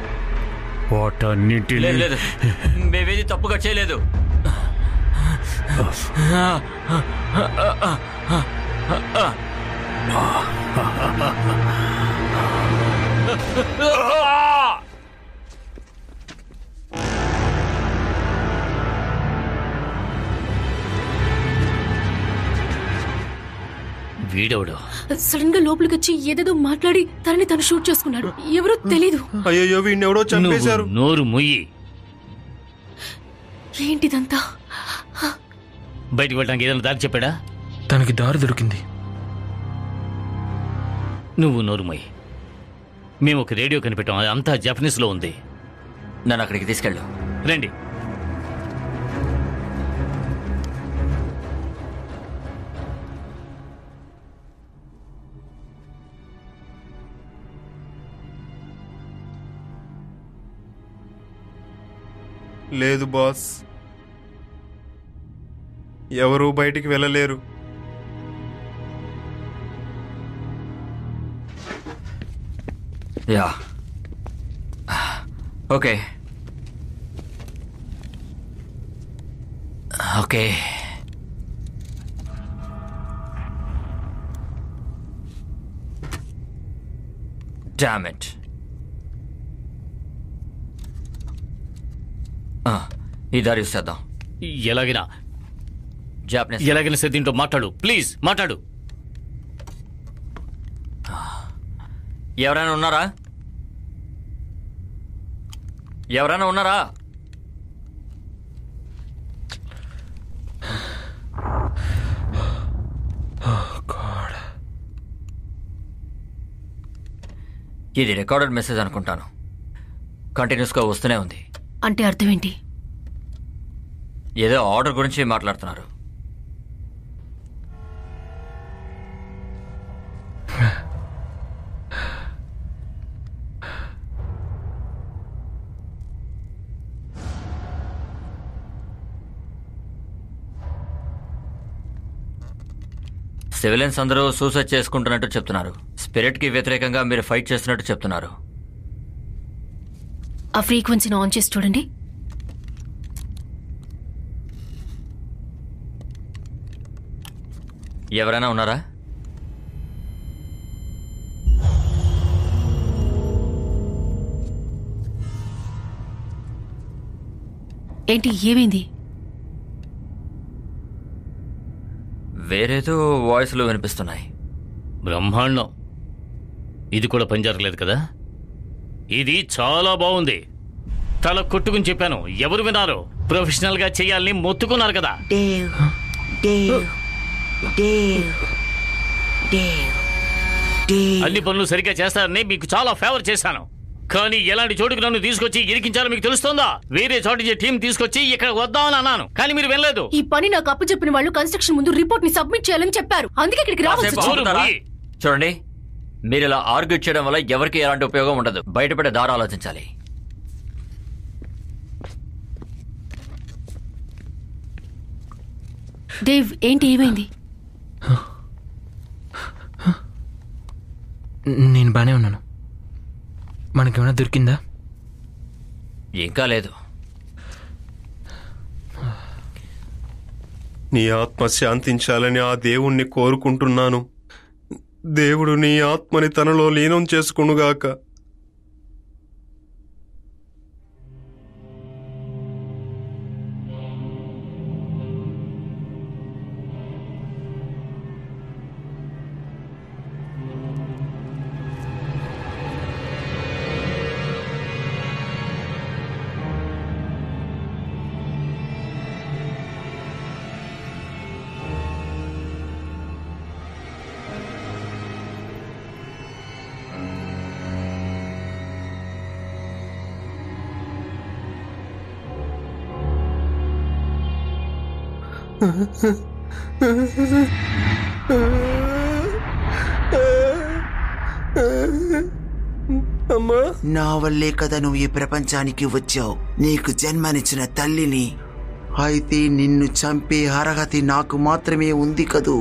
వాటన్నింటినీ లేదు లేదు మేమేది తప్పుగా చేయలేదు వీడెవడు సడన్ గా లోపలికి వచ్చి ఏదేదో మాట్లాడి తనని తను షూట్ చేసుకున్నాడు ఎవరో తెలీదు అయ్యో వీడిని ఎవడో చంపేశారు నువ్వు నోరు ముయ్యి ఏంటిదంతా బయటికి వెళ్ళడానికి ఏదైనా దారి చెప్పాడా తనకి దారి దొరికింది నువ్వు నోరు ముయ్యి మేము ఒక రేడియో కనిపెట్టాం అది అంతా జపనీస్లో ఉంది నన్ను అక్కడికి తీసుకెళ్ళు రండి లేదు బాస్ ఎవరూ బయటికి వెళ్ళలేరు yeah okay okay damn it ఈ దారి యూస్ చేద్దాం ఎలాగైనా జాపనీస్ ఎలాగైనా సరే దీంట్లో మాట్లాడు ప్లీజ్ మాట్లాడు ఎవరైనా ఉన్నారా ఎవరైనా ఉన్నారా ఇది రికార్డెడ్ మెసేజ్ అనుకుంటాను కంటిన్యూస్గా వస్తూనే ఉంది అంటే అర్థం ఏంటి ఏదో ఆర్డర్ గురించి మాట్లాడుతున్నారు సివిలియన్స్ అందరూ సూసైడ్ చేసుకుంటున్నట్టు చెప్తున్నారు స్పిరిట్ కి వ్యతిరేకంగా మీరు ఫైట్ చేస్తున్నట్టు చెప్తున్నారు ఆ ఫ్రీక్వెన్సీని ఆన్ చేసి చూడండి ఎవరైనా ఉన్నారా ఏంటి ఏమైంది వేరేదో వాయిస్లు వినిపిస్తున్నాయి బ్రహ్మాండం ఇది కూడా పనిజరగలేదు కదా ఇది చాలా బాగుంది తల కొట్టుకుని చెప్పాను ఎవరు వినారు ప్రొఫెషనల్ గా చేయాలని మొత్తుకున్నారు కదా Dave Dave Dave Dave Dave అన్ని పనులు సరిగ్గా చేస్తారని మీకు చాలా ఫేవర్ చేశాను కానీ ఎలాంటి చోటుకు నన్ను తీసుకొచ్చి ఇరికించాలో మీకు తెలుస్తుందా వేరే చోటు నుంచి టీం తీసుకొచ్చి ఇక్కడ వద్దామని అన్నాను కానీ మీరు వెళ్ళలేదు ఈ పని నాకు అప్పచెప్పిన వాళ్ళు కన్స్ట్రక్షన్ ముందు రిపోర్ట్ ని సబ్మిట్ చేయాలని చెప్పారు అందుకే ఇక్కడికి రావాల్సి కాసేపు వచ్చింది. ఆగుతారా? పోయి. చూడండి మీరు ఇలా ఆర్గ్యూ చేయడం వల్ల ఎవరికి ఎలాంటి ఉపయోగం ఉండదు బయటపడే దారి ఆలోచించాలి దేవ్ ఏంటి ఏమైంది నేను బానే ఉన్నాను మనకేమైనా దొరికిందా ఇంకా లేదు నీ ఆత్మ శాంతించాలని ఆ దేవుణ్ణి కోరుకుంటున్నాను దేవుడు నీ ఆత్మని తనలో లీనం చేసుకునుగాక అమ్మా నా వల్లే కదా నువ్వు ఈ ప్రపంచానికి వచ్చావు నీకు జన్మనిచ్చిన తల్లిని అయితే నిన్ను చంపే అర్హత నాకు మాత్రమే ఉంది కదూ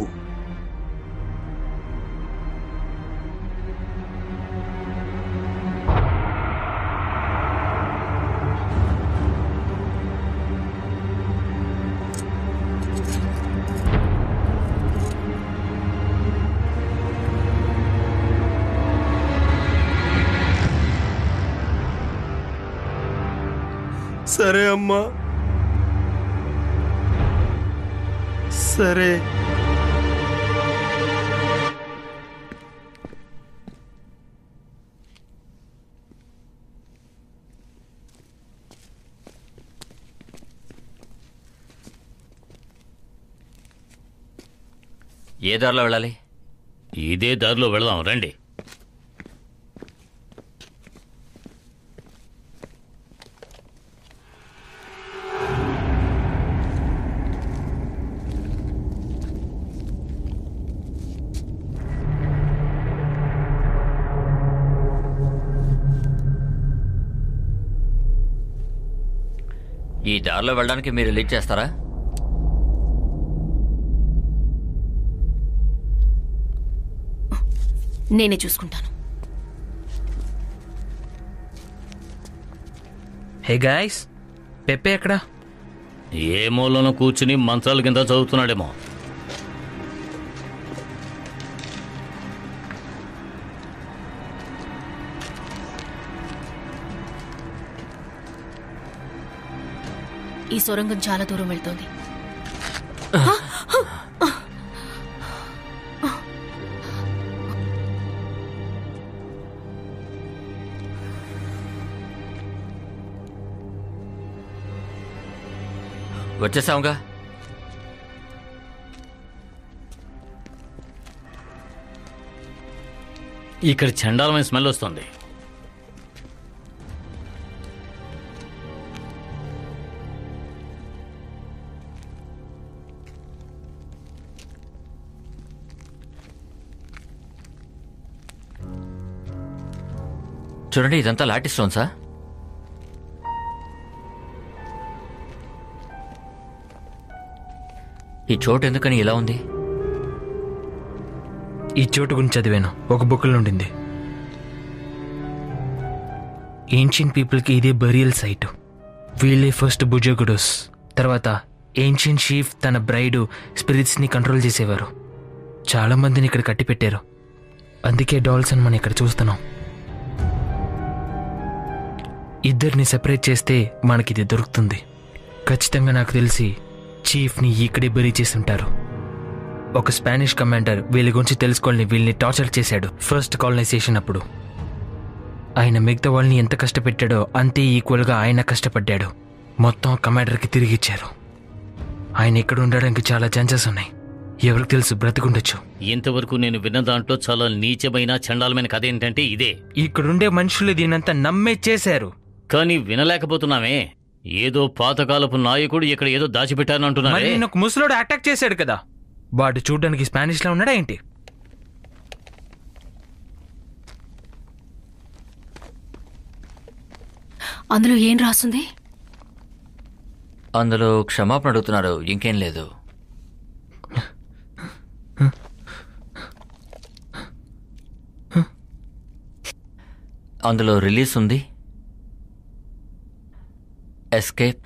సరే అమ్మా సరే ఏ దారిలో వెళ్ళాలి ఇదే దారిలో వెళదాం రండి ఈ దారిలో వెళ్ళడానికి మీరు లీడ్ చేస్తారా నేనే చూసుకుంటాను హే గాయస్ పెప్పే ఎక్కడా ఏ మూలను కూర్చుని మంత్రాల కింద చదువుతున్నాడేమో ఈ సొరంగం చాలా దూరం వెళ్తోంది వచ్చేసాముగా ఇక్కడ చండాలమైన స్మెల్ వస్తుంది చూడండి ఇదంతా లాటి స్టోన్సా ఈ చోటు ఎందుకని ఇలా ఉంది ఈ చోటు గురించి చదివాను ఒక బుక్లో ఉండింది ఏన్షియన్ పీపుల్కి ఇదే బరియల్ సైట్ వీళ్ళే ఫస్ట్ బుజోగుడోస్ తర్వాత ఏన్షియన్ షీఫ్ తన బ్రైడ్ స్పిరిట్స్ని కంట్రోల్ చేసేవారు చాలా మందిని ఇక్కడ కట్టి పెట్టారు అందుకే డాల్స్ అని మనం ఇక్కడ చూస్తున్నాం ఇద్దరిని సెపరేట్ చేస్తే మనకి ఇది దొరుకుతుంది ఖచ్చితంగా నాకు తెలిసి చీఫ్ని ఇక్కడే బరీ చేసి ఉంటారు ఒక స్పానిష్ కమాండర్ వీళ్ళ గురించి తెలుసుకోవాలని వీళ్ళని టార్చర్ చేశాడు ఫస్ట్ కాలనైజేషన్ అప్పుడు ఆయన మిగతా వాళ్ళని ఎంత కష్టపెట్టాడో అంతే ఈక్వల్గా ఆయన కష్టపడ్డాడు మొత్తం కమాండర్కి తిరిగిచ్చారు ఆయన ఇక్కడ ఉండడానికి చాలా ఛాన్సెస్ ఉన్నాయి ఎవరికి తెలుసు బ్రతికుండొచ్చు ఇంతవరకు నేను విన్న దాంట్లో చాలా నీచమైన చండాలమైన కథ ఏంటంటే ఇదే ఇక్కడుండే మనుషులు దీనంతా నమ్మే చేశారు కానీ వినలేకపోతున్నామే ఏదో పాతకాలపు నాయకుడు ఇక్కడ ఏదో మరి దాచిపెట్టానంటున్నారే నేను ఒక ముసలోడు అటాక్ చేశాడు కదా వాడు చూడడానికి స్పానిష్లో ఉన్నాడా ఏంటి అందులో ఏం రాస్తుంది అందులో క్షమాపణ అడుగుతున్నారు ఇంకేం లేదు అందులో రిలీజ్ ఉంది ఎస్కేప్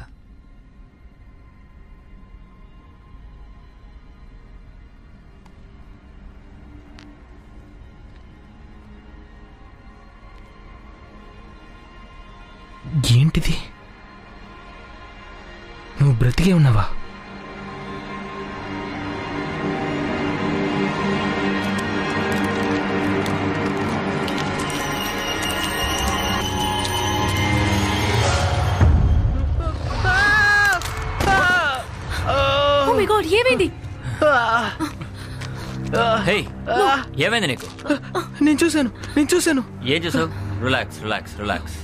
ఏంటిది నువ్వు బ్రతికే ఉన్నావా ఓ మై గాడ్ ఏమైంది హే ఏమైంది నీకు నేను చూశాను నేను చూశాను ఏం చూసావు రిలాక్స్ రిలాక్స్ రిలాక్స్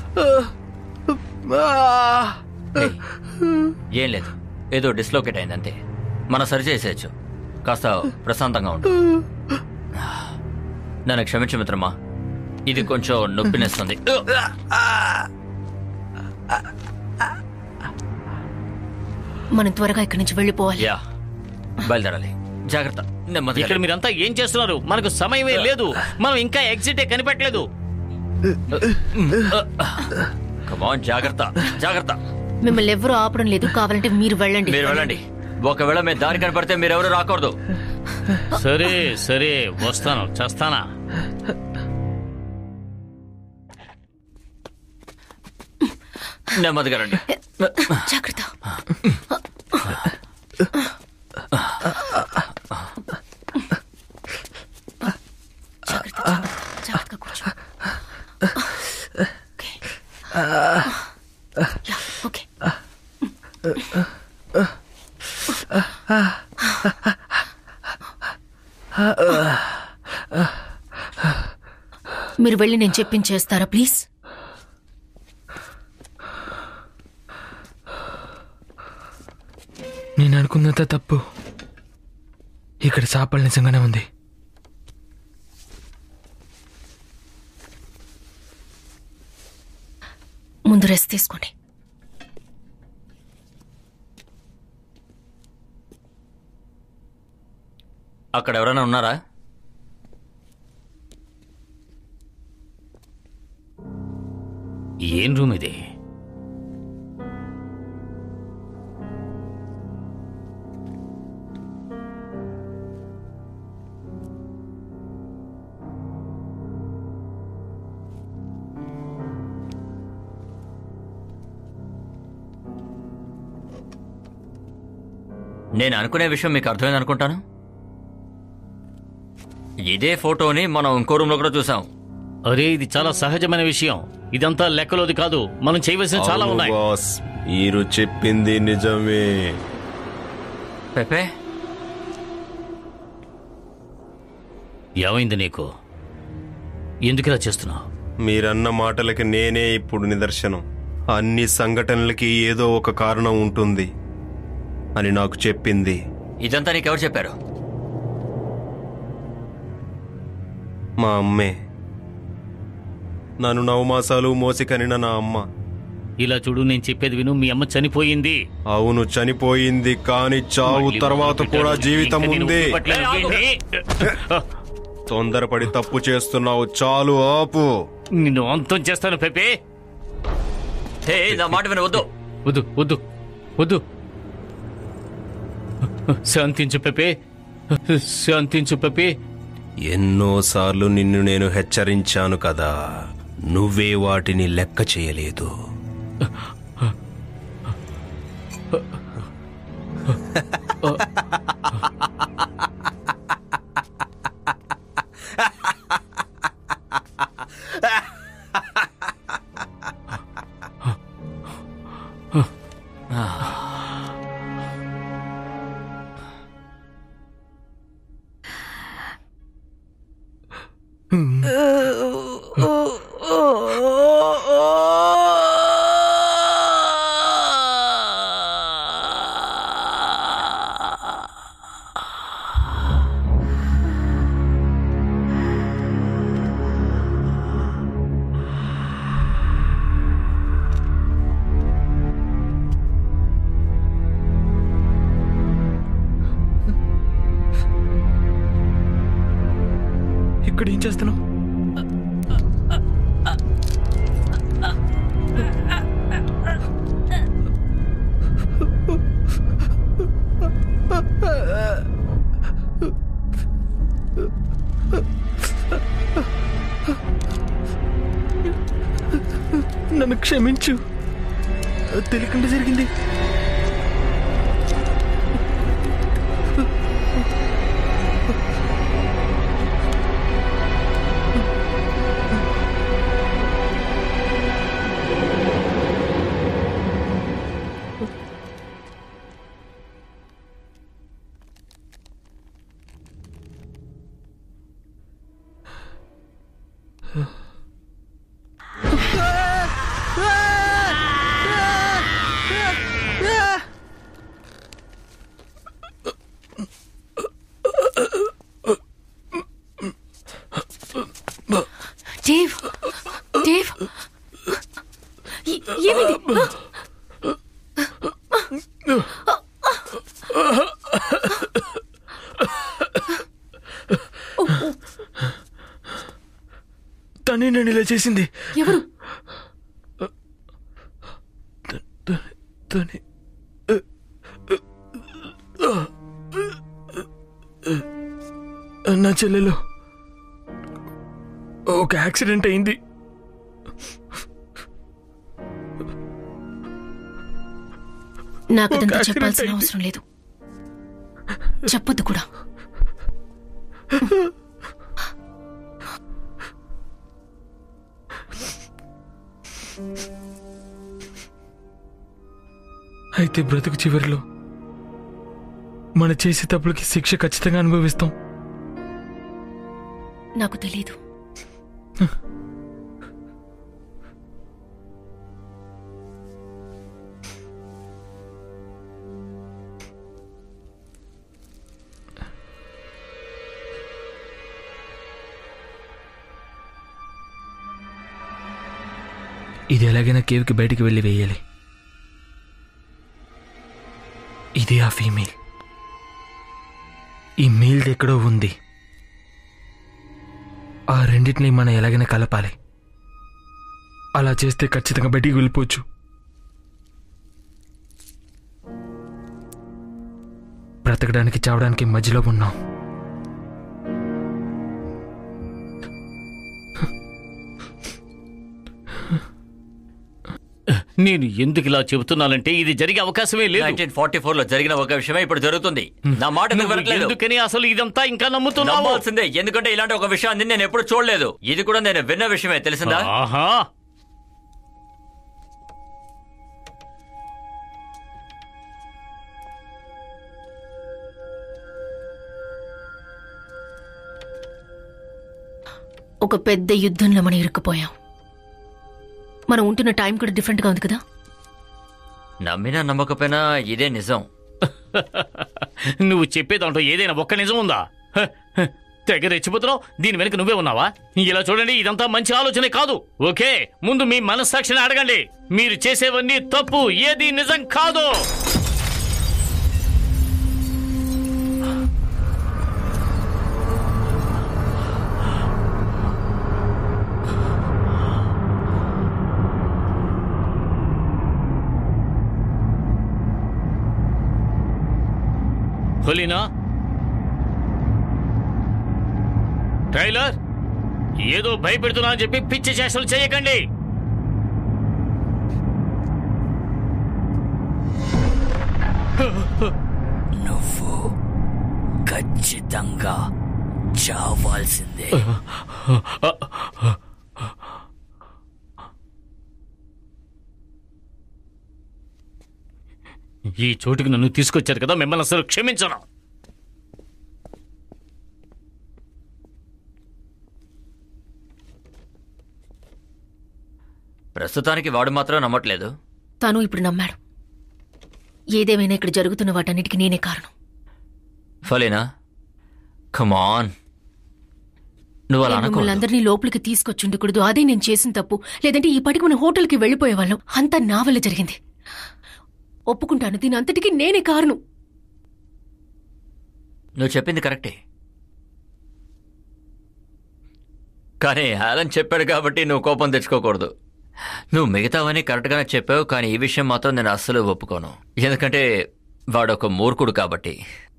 ఏయ్, ఏం లేదు ఏదో డిస్లోకేట్ అయింది అంతే మనం సరి చేసేయచ్చు కాస్త ప్రశాంతంగా ఉండు నన్ను క్షమించు మిత్రమా ఇది కొంచెం నొప్పినేస్తుంది మనం త్వరగా ఇక్కడి నుంచి వెళ్ళిపోవాలి యా బయలుదేరాలి జాగ్రత్త నెమ్మదిగా ఇక్కడ మీరంతా ఏం చేస్తున్నారు మనకు సమయమే లేదు మనం ఇంకా ఎగ్జిటే కనిపెట్టలేదు కమాన్ జాగ్రత్త జాగ్రత్త మిమ్మల్ని ఎవరూ ఆపడం లేదు కావాలంటే మీరు వెళ్ళండి మీరు వెళ్ళండి ఒకవేళ మేము దారి కనపడితే మీరెవరు రాకూడదు సరే సరే వస్తాను చేస్తానా నెమ్మదిగా రండి జాగ్రత్త జాగ్రత్త జాగ్రత్త. జాగ్రత్తగా కూర్చో ఓకే. యా, ఓకే మీరు వెళ్ళి నేను చెప్పించేస్తారా ప్లీజ్ నేను అనుకున్నంత తప్పు ఇక్కడ చేపలు నిజంగానే ఉంది ముందు రెస్ట్ తీసుకోండి అక్కడ ఎవరైనా ఉన్నారా ఏం రూమ్ ఇది నేను అనుకునే విషయం మీకు అర్థమైంది అనుకుంటాను ఇదే ఫోటోని మనం ఇంకో రూమ్ లో కూడా చూసాం అరే ఇది చాలా సహజమైన విషయం ఇదంతా లెక్కలోది కాదు మనం చేయవలసిన చాలా అవును ఉన్నాయి బాస్ మీరు చెప్పింది నిజమే పెపే ఏమైంది నీకు ఎందుకు ఇలా చేస్తున్నావు మీరన్న మాటలకి నేనే ఇప్పుడు నిదర్శనం అన్ని సంఘటనలకి ఏదో ఒక కారణం ఉంటుంది అని నాకు చెప్పింది ఇదంతా నీకెవరు చెప్పారు మా అమ్మే నన్ను నవమాసాలు మోసి కనిన నా అమ్మ ఇలా చూడు నేను చెప్పేది విను మీ అమ్మ చనిపోయింది అవును చనిపోయింది కాని చావు మళ్ళీ తర్వాత మొదలు కూడా పెట్టాడు. జీవితం ఇంకా నేను ఉంది ఊపిపట్టలేను. ఏంటి? తొందరపడి తప్పు చేస్తున్నావు చాలు ఆపు నిన్ను అంతం చేస్తాను పెపే హే నా మాట విన వద్దు వద్దు వద్దు వద్దు శాంతించు పెపే శాంతించు పెపే ఎన్నోసార్లు నిన్ను నేను హెచ్చరించాను కదా నువ్వే వాటిని లెక్క చేయలేదు ఇక్కడ ఏం చేస్తున్నావు నన్ను క్షమించు తెలియకుండా జరిగింది డేవ్ డేవ్ ఏ- ఏమైంది ఆ? తనే నన్ను ఇలా చేసింది ఎవరు తనే నా చెల్లెలు ఒక యాక్సిడెంట్ అయింది నాకు అదంతా ఒక చెప్పాల్సిన accident అవసరం లేదు చెప్పొద్దు కూడా అయితే బ్రతుకు చివరిలో మన చేసే తప్పులకి శిక్ష ఖచ్చితంగా అనుభవిస్తాం నాకు తెలీదు ఇది ఎలాగైనా కేవ్కి బయటికి వెళ్ళి వేయాలి ఇది ఆ ఫీమేల్ ఈ మేల్ ఎక్కడో ఉంది ఆ రెండింటిని మనం ఎలాగైనా కలపాలి అలా చేస్తే ఖచ్చితంగా బయటికి వెళ్ళిపోవచ్చు బ్రతకడానికి చావడానికి మధ్యలో ఉన్నాం నేను ఎందుకు ఇలా చెబుతున్నానంటే ఇది జరిగే అవకాశమే లేదు నైన్టీన్ ఫార్టీ ఫోర్ లో జరిగిన ఒక విషయమే ఇప్పుడు జరుగుతుంది నా మాట ఎందుకు నువ్వు వినట్లేదు? ఎందుకని అసలు ఇదంతా ఇంకా నమ్ముతున్నావు నమ్మాల్సిందే ఎందుకంటే ఇలాంటి ఒక విషయాన్ని నేను ఎప్పుడు చూడలేదు ఇది కూడా నేను విన్న విషయమే తెలిసిందా ఆహా ఒక పెద్ద యుద్ధంలో మనం ఇరుక్కుపోయాం మనం ఉంటున్న టైం కూడా డిఫరెంట్గా ఉంది కదా నమ్మినా నమ్మకపోయినా ఇదే నిజం నువ్వు చెప్పే దాంట్లో ఏదైనా ఒక్క నిజం ఉందా హ, హ, తెగ రెచ్చిపోతున్నావు దీని వెనక నువ్వే ఉన్నావా ఇలా చూడండి ఇదంతా మంచి ఆలోచనే కాదు ఓకే ముందు మీ మనస్సాక్షిని అడగండి మీరు చేసేవన్నీ తప్పు ఏది నిజం కాదు హొలీనా టైలర్ ఏదో భయపెడుతున్నా అని చెప్పి పిచ్చి చేష్టలు చేయకండి నువ్వు ఖచ్చితంగా చావాల్సిందే ఈ చోటుకి నన్ను తీసుకొచ్చారు కదా మిమ్మల్ని అసలు క్షమించను ప్రస్తుతానికి వాడు మాత్రం నమ్మట్లేదు తను ఇప్పుడు నమ్మాడు ఏదేమైనా ఇక్కడ జరుగుతున్న వాటన్నిటికీ నేనే కారణం ఫలేనా కమాన్ నువ్వు అలా నేను మిమ్మల్ని అనుకో అందరినీ లోపలికి తీసుకొచ్చి ఉండకూడదు అదే నేను చేసిన తప్పు లేదంటే ఈ పాటికి మన హోటల్కి వెళ్ళిపోయేవాళ్ళం అంతా నా వల్ల జరిగింది ఒప్పుకుంటాను దీని అంతటికీ నేనే కారణం నువ్వు చెప్పింది కరెక్టే కానీ ఆలన్ చెప్పాడు కాబట్టి నువ్వు కోపం తెచ్చుకోకూడదు నువ్వు మిగతావన్నీ కరెక్ట్గానే చెప్పావు కానీ ఈ విషయం మాత్రం నేను అస్సలు ఒప్పుకోను ఎందుకంటే వాడు ఒక మూర్ఖుడు కాబట్టి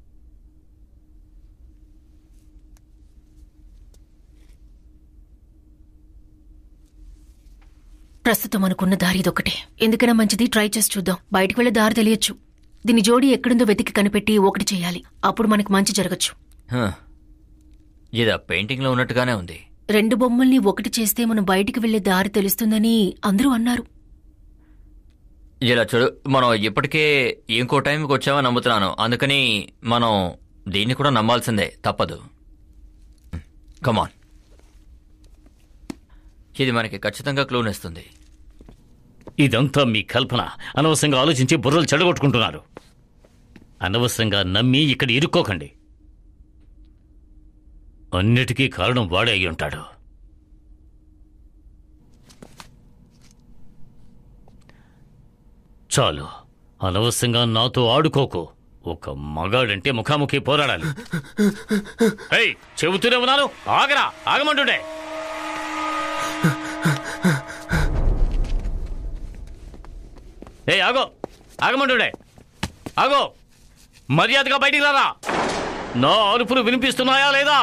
ప్రస్తుతం మనకున్న దారి ఇదొకటే ఎందుకైనా మంచిది ట్రై చేసి చూద్దాం బయటికి వెళ్ళే దారి తెలియచ్చు దీని జోడి ఎక్కడుందో వెతికి కనిపెట్టి ఒకటి చేయాలి అప్పుడు మనకి మంచి జరగచ్చు హ. ఇది ఆ పెయింటింగ్లో ఉన్నట్టుగానే ఉంది రెండు బొమ్మల్ని ఒకటి చేస్తే మనం బయటికి వెళ్లే దారి తెలుస్తుందని అందరూ అన్నారు ఇలా చూడు మనం ఇప్పటికే ఇంకో టైంకి వచ్చామని నమ్ముతున్నాను అందుకని మనం దీన్ని కూడా నమ్మాల్సిందే తప్పదు కమాన్ ఇది మనకి ఖచ్చితంగా క్లూనిస్తుంది ఇదంతా మీ కల్పన అనవసరంగా ఆలోచించి బుర్రలు చెడగొట్టుకుంటున్నారు అనవసరంగా నమ్మి ఇక్కడ ఇరుక్కోకండి అన్నిటికీ కారణం వాడే అయి ఉంటాడు చాలు అనవసరంగా నాతో ఆడుకోకు ఒక మగాడంటే ముఖాముఖి పోరాడాలి ఏయ్ చెబుతూనే ఉన్నాను ఆగరా ఆగమంటుండే ఏ ఆగో ఆగమంటుండే ఆగో మర్యాదగా బయటికి రారా నా అరుపులు వినిపిస్తున్నాయా లేదా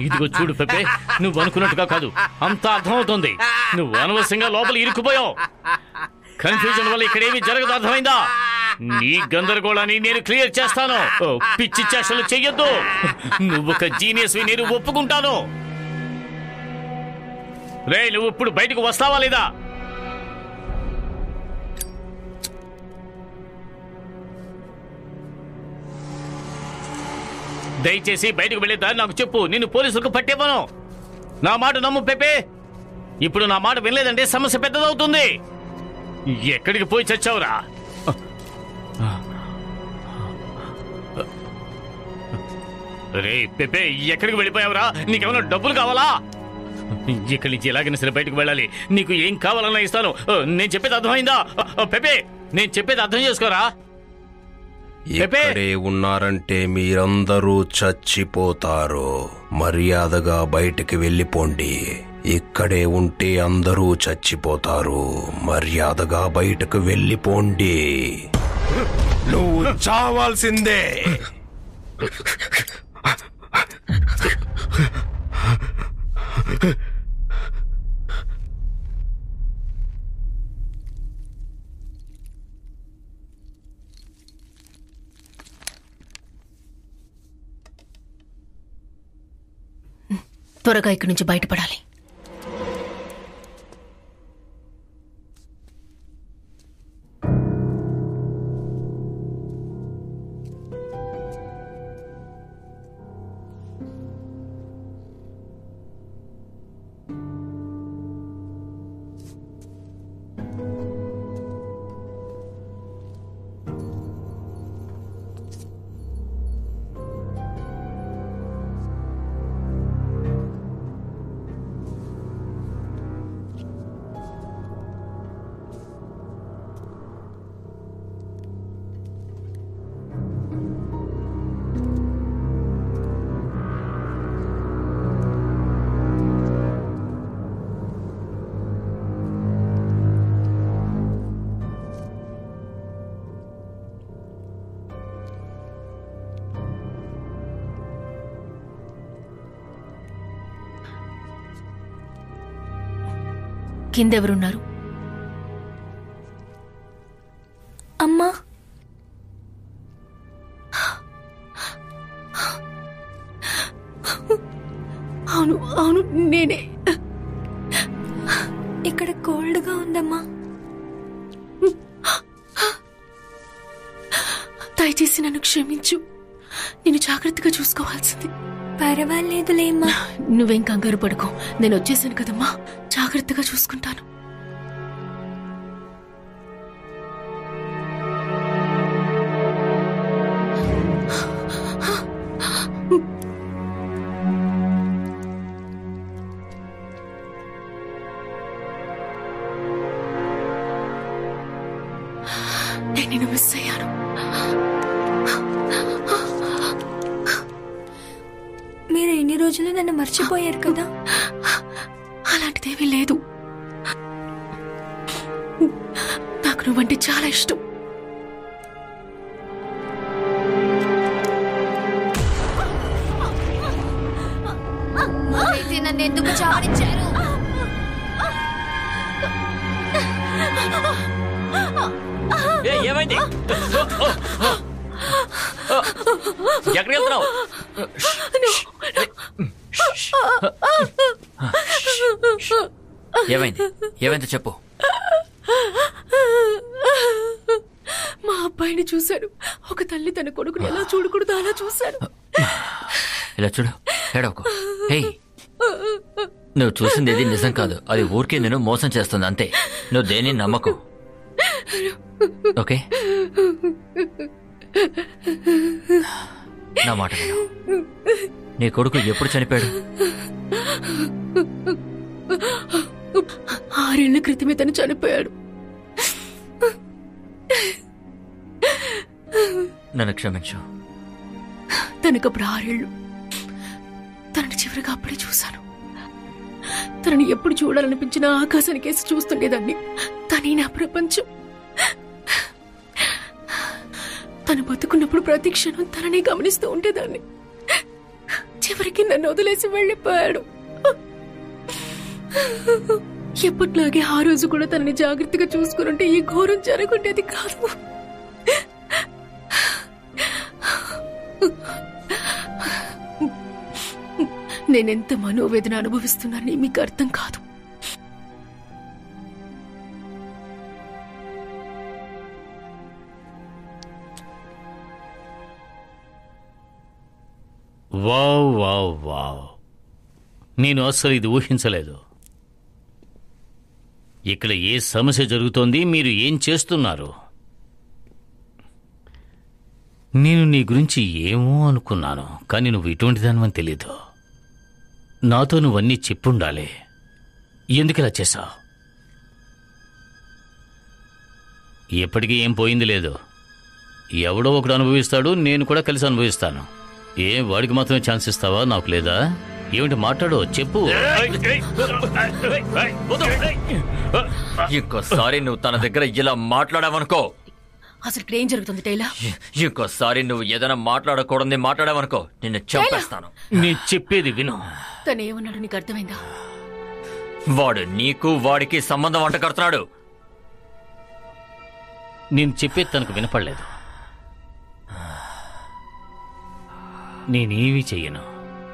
ఇదిగో చూడు పెప్పే నువ్వు అనుకున్నట్టుగా కాదు అంత అర్థమవుతుంది నువ్వు అనవసరంగా లోపల ఇరుక్కుపోయావు కన్ఫ్యూజన్ వల్ల ఇక్కడేమీ జరగదు అర్థమైందా నీ గందరగోళాన్ని నేను క్లియర్ చేస్తాను ఓ, పిచ్చి చేష్టలు చెయ్యొద్దు నువ్వు ఒక జీనియస్ నేను ఒప్పుకుంటాను రే నువ్వు ఇప్పుడు బయటకు వస్తావా లేదా దయచేసి బయటకు వెళ్ళే దారి నాకు చెప్పు నిన్ను పోలీసులకు పట్టేవను నా మాట నమ్ము పెప్పే ఇప్పుడు నా మాట వినలేదంటే సమస్య పెద్దదవుతుంది ఎక్కడికి పోయి చచ్చావురా రే పెప్పే ఎక్కడికి వెళ్ళిపోయావురా నీకేమైనా డబ్బులు కావాలా ఇక్కడి నుంచి ఎలాగైనా సరే బయటకు వెళ్ళాలి నీకు ఏం కావాలన్నా ఇస్తాను నేను చెప్పేది అర్థమైందా పెప్పే నేను చెప్పేది అర్థం చేసుకోరా పెప్పే! ఇక్కడే ఉన్నారంటే మీరందరూ చచ్చిపోతారు మర్యాదగా బయటికి వెళ్ళిపోండి ఇక్కడే ఉంటే అందరూ చచ్చిపోతారు మర్యాదగా బయటకు వెళ్ళిపోండి నువ్వు చావాల్సిందే త్వరగా ఇక్కడి నుంచి బయటపడాలి కిందెవరున్నారు అమ్మా అవును అవును నేనే ఇక్కడ కోల్డ్గా ఉందమ్మా దయచేసి నన్ను క్షమించు నేను జాగ్రత్తగా చూసుకోవాల్సింది పర్వాలేదులేమ్మా నువ్వేం కంగారు పడుకో నేను వచ్చేసాను కదమ్మా జాగ్రత్తగా చూసుకుంటాను నేను నిన్ను మిస్ అయ్యాను మీరు ఎన్ని రోజులు నన్ను మర్చిపోయారు కదా అలాంటిదేమీ లేదు నాకు నువ్వంటే చాలా ఇష్టం అయితే నన్ను ఎందుకు చావరించారు ఏ, ఏమైంది ఓ, ఓ, ఓ. ఓ, ఎక్కడికి వెళ్తున్నావు ఏమైంది ఏమైంది చెప్పు మా అబ్బాయిని చూశాను ఒక తల్లి తన కొడుకుని ఎలా చూడకూడదు అలా చూశాను ఇలా చూడు ఏడవకు హేయ్ నువ్వు చూసింది ఏది నిజం కాదు అది ఊరికే నేను మోసం చేస్తుంది అంతే నువ్వు దేని నమ్మకు ఓకే నా మాట విను నీ కొడుకు ఎప్పుడు చనిపోయాడు ఆరేళ్ల క్రితమే తను చనిపోయాడు నన్ను క్షమించు తనకప్పుడు ఆరేళ్లు తనని చివరిగా అప్పుడే చూశాను తనని ఎప్పుడు చూడాలనిపించిన ఆకాశానికి వేసి చూస్తుండేదాన్ని తనే నా ప్రపంచం తను బతుకున్నప్పుడు ప్రతి క్షణం తననే గమనిస్తూ ఉండేదాన్ని చివరికి నన్ను వదిలేసి వెళ్ళిపోయాడు ఎప్పట్లాగే ఆ రోజు కూడా తనని జాగ్రత్తగా చూసుకునుంటే ఈ ఘోరం జరగundేది కాదు నేనెంత మనోవేదన అనుభవిస్తున్నానని మీకు అర్థం కాదు వావ్ వావ్ వావ్ నేను అస్సలు ఇది ఊహించలేదు ఇక్కడ ఏ సమస్య జరుగుతోంది మీరు ఏం చేస్తున్నారు నేను నీ గురించి ఏమో అనుకున్నాను కానీ నువ్వు ఇటువంటి దానివని తెలీదు నాతో నువ్వన్నీ చెప్పుండాలి ఎందుకు ఇలా చేశావు ఎప్పటికీ ఏం పోయింది లేదు ఎవడో ఒకడు అనుభవిస్తాడు నేను కూడా కలిసి అనుభవిస్తాను ఏ వాడికి మాత్రమే ఛాన్స్ ఇస్తావా నాకు లేదా ఏమిటి మాట్లాడు చెప్పు ఇంకోసారి నువ్వు తన దగ్గర ఇలా మాట్లాడావనుకో అసలు ఇక్కడ ఏం జరుగుతుంది టైలా ఇంకోసారి నువ్వు ఏదైనా మాట్లాడకూడదు మాట్లాడావనుకో నిన్ను చంపేస్తాను నేను చెప్పేది విను తను ఏమన్నాడు నీకు అర్థమైందా వాడు నీకు వాడికి సంబంధం వంట కడుతున్నాడు నేను చెప్పేది తనకు వినపడలేదు నేనేమీ చెయ్యను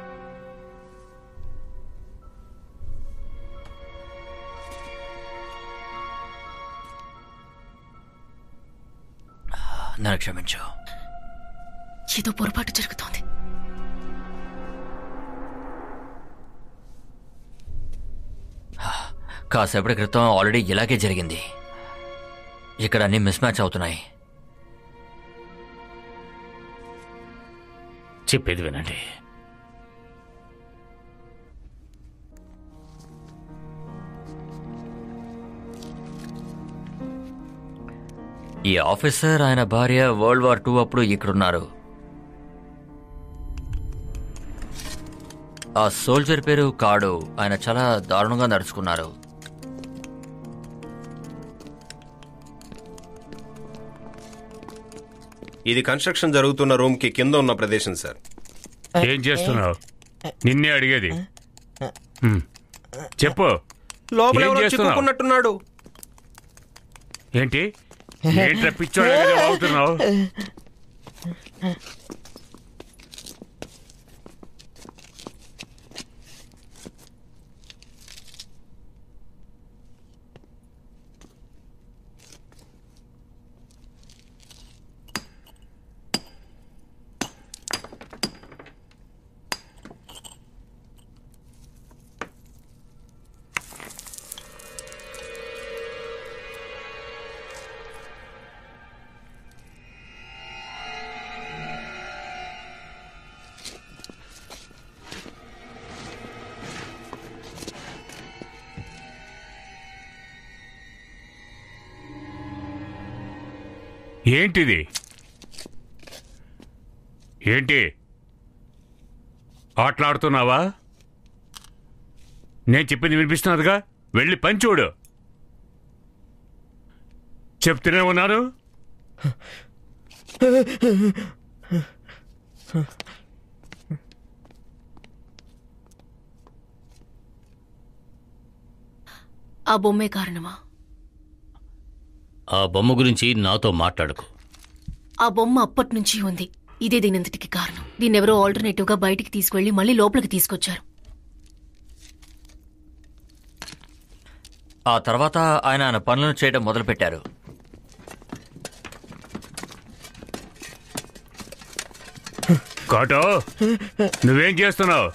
నన్ను క్షమించు ఏదో పొరపాటు జరుగుతోంది కాసేపటి క్రితం ఆల్రెడీ ఇలాగే జరిగింది ఇక్కడ అన్ని మిస్ మ్యాచ్ అవుతున్నాయి చెప్పేది వినండి ఈ ఆఫీసర్ ఆయన భార్య వరల్డ్ వార్ టూ అప్పుడు ఇక్కడున్నారు ఆ సోల్జర్ పేరు కాడు ఆయన చాలా దారుణంగా నడుచుకున్నారు ఇది కన్స్ట్రక్షన్ జరుగుతున్న రూమ్ కి కింద ఉన్న ప్రదేశం సార్ ఏం చేస్తున్నావు నిన్నే అడిగేది హ్మ్. చెప్పు లోపల ఏం ఎవరో చేస్తున్నావు? చిక్కుకున్నట్టున్నాడు ఏంటి ఏంట్రా పిచ్చోళ్ళ అవుతున్నావు ఏంటిది ఏంటి ఆటలాడుతున్నావా నేను చెప్పింది వినిపిస్తున్నదిగా వెళ్ళి పని చూడు చెప్తూనే ఉన్నాను ఆ బొమ్మే కారణమా ఆ బొమ్మ గురించి నాతో మాట్లాడుకు ఆ బొమ్మ అప్పటి నుంచి ఉంది ఇదే దీనంతటికి కారణం దీన్ని ఎవరో ఆల్టర్నేటివ్ గా బయటికి తీసుకువెళ్లి మళ్ళీ లోపలికి తీసుకొచ్చారు ఆ తర్వాత ఆయన ఆయన పనులను చేయడం మొదలుపెట్టారు కాటో నువ్వేం చేస్తున్నావు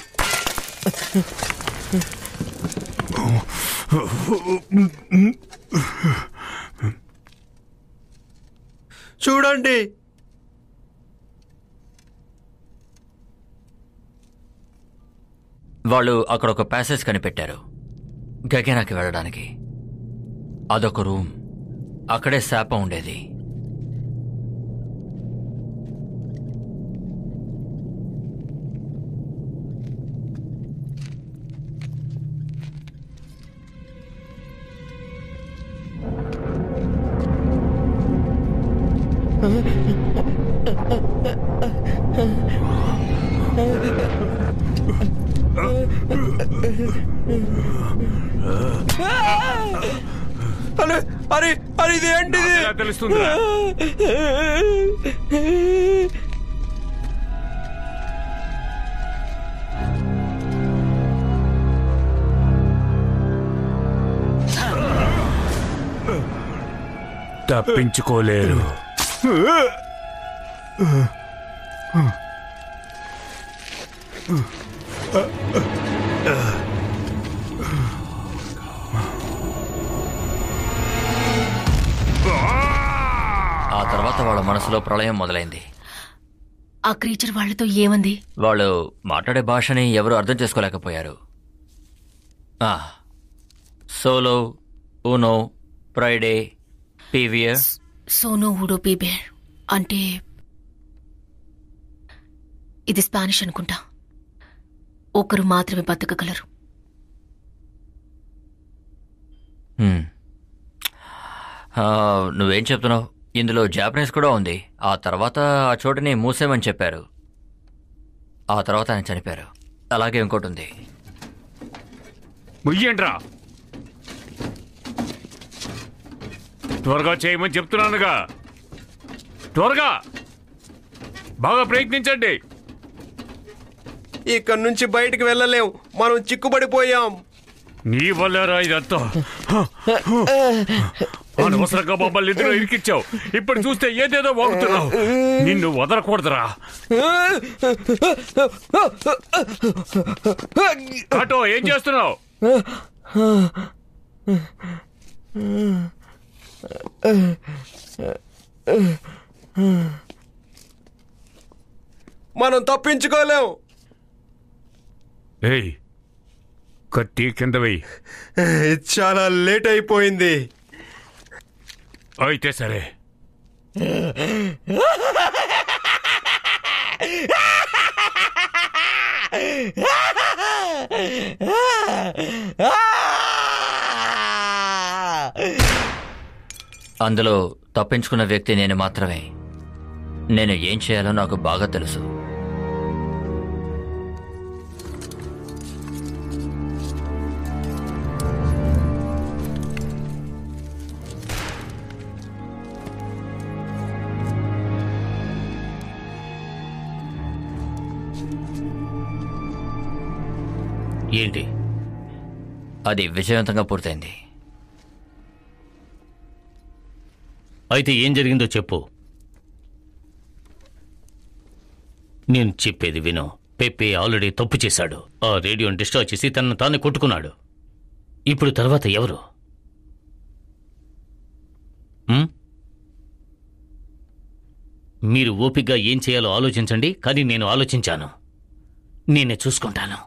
చూడండి వాళ్ళు అక్కడ ఒక ప్యాసేజ్ కనిపెట్టారు గగనాకి వెళ్ళడానికి అదొక రూమ్ అక్కడే శాప ఉండేది అరే అరే అరే ఇది ఏంటిది ఎలా తెలుస్తుందిరా తప్పించుకోలేరు ఆ తర్వాత వాళ్ళ మనసులో ప్రళయం మొదలైంది ఆ క్రీచర్ వాళ్ళతో ఏమంది వాళ్ళు మాట్లాడే భాషని ఎవరు అర్థం చేసుకోలేకపోయారు ఆ, సోలో ఊనో ఫ్రైడే పీవియర్ సోనో వుడో బీబేర్ అంటే ఇది స్పానిష్ అనుకుంటా ఒకరు మాత్రమే బతకగలరు హ్మ్. ఆ, నువ్వేం చెప్తున్నావు ఇందులో జాపనీస్ కూడా ఉంది ఆ తర్వాత ఆ చోటుని మూసేమని చెప్పారు ఆ తర్వాత ఆయన చనిపోయారు అలాగే ఇంకోటి ఉంది ముయ్యండ్రా త్వరగా చేయమని చెప్తున్నానుగా త్వరగా బాగా ప్రయత్నించండి ఇక్కడ నుంచి బయటికి వెళ్ళలేం మనం చిక్కుబడిపోయాం నీ వల్లరా ఇదంతా అనవసరంగా మమ్మల్ని ఇద్దరు ఇరికిచ్చావు ఇప్పుడు చూస్తే ఏదేదో వాగుతున్నావు నిన్ను వదలకూడదురా ఆటో ఏం చేస్తున్నావు మనం తప్పించుకోలేం ఏయ్ కత్తి కింద వెయ్యి చాలా లేట్ అయిపోయింది అయితే సరే అందులో తప్పించుకున్న వ్యక్తి నేను మాత్రమే నేను ఏం చేయాలో నాకు బాగా తెలుసు ఏంటి అది విజయవంతంగా పూర్తయింది అయితే ఏం జరిగిందో చెప్పు నేను చెప్పేది విను పెప్పే ఆల్రెడీ తప్పు చేశాడు ఆ రేడియోని డిస్ట్రాయ్ చేసి తనను తాను కొట్టుకున్నాడు ఇప్పుడు తర్వాత ఎవరు ఉమ్? మీరు ఓపిగ్గా ఏం చేయాలో ఆలోచించండి కానీ నేను ఆలోచించాను నేనే చూసుకుంటాను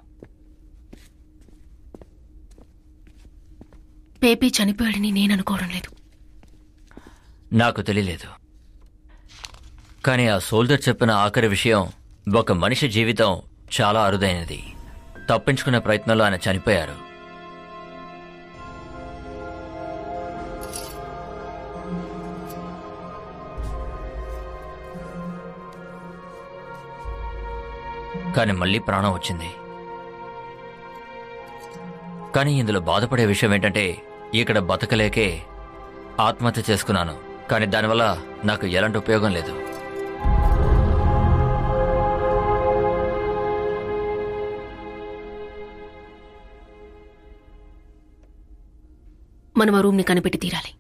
పేపీ చనిపోయాడని నేను అనుకోవడం లేదు నాకు తెలియలేదు కానీ ఆ సోల్జర్ చెప్పిన ఆఖరి విషయం ఒక మనిషి జీవితం చాలా అరుదైనది తప్పించుకునే ప్రయత్నంలో ఆయన చనిపోయారు కానీ మళ్ళీ ప్రాణం వచ్చింది కానీ ఇందులో బాధపడే విషయం ఏంటంటే ఇక్కడ బతకలేకే ఆత్మహత్య చేసుకున్నాను కానీ దానివల్ల నాకు ఎలాంటి ఉపయోగం లేదు మనం ఆ రూమ్ని కనిపెట్టి తీరాలి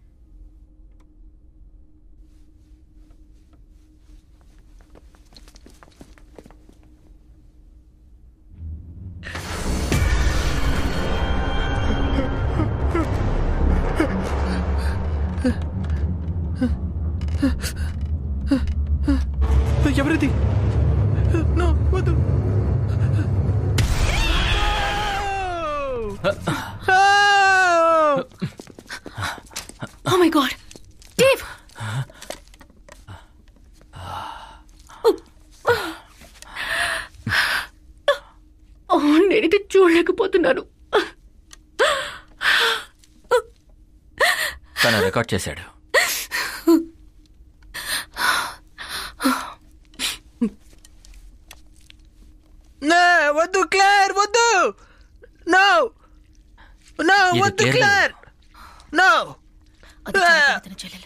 ఎవరిది నో, వద్దు. Oh my god Dave oh నేనైతే చూడలేకపోతున్నాను తను రికార్డ్ చేశాడు వద్దు క్లేర్ వద్దు నో నో ఇది వద్దు Claire క్లేర్ నో అది చనిపోతున్న చెల్లెలు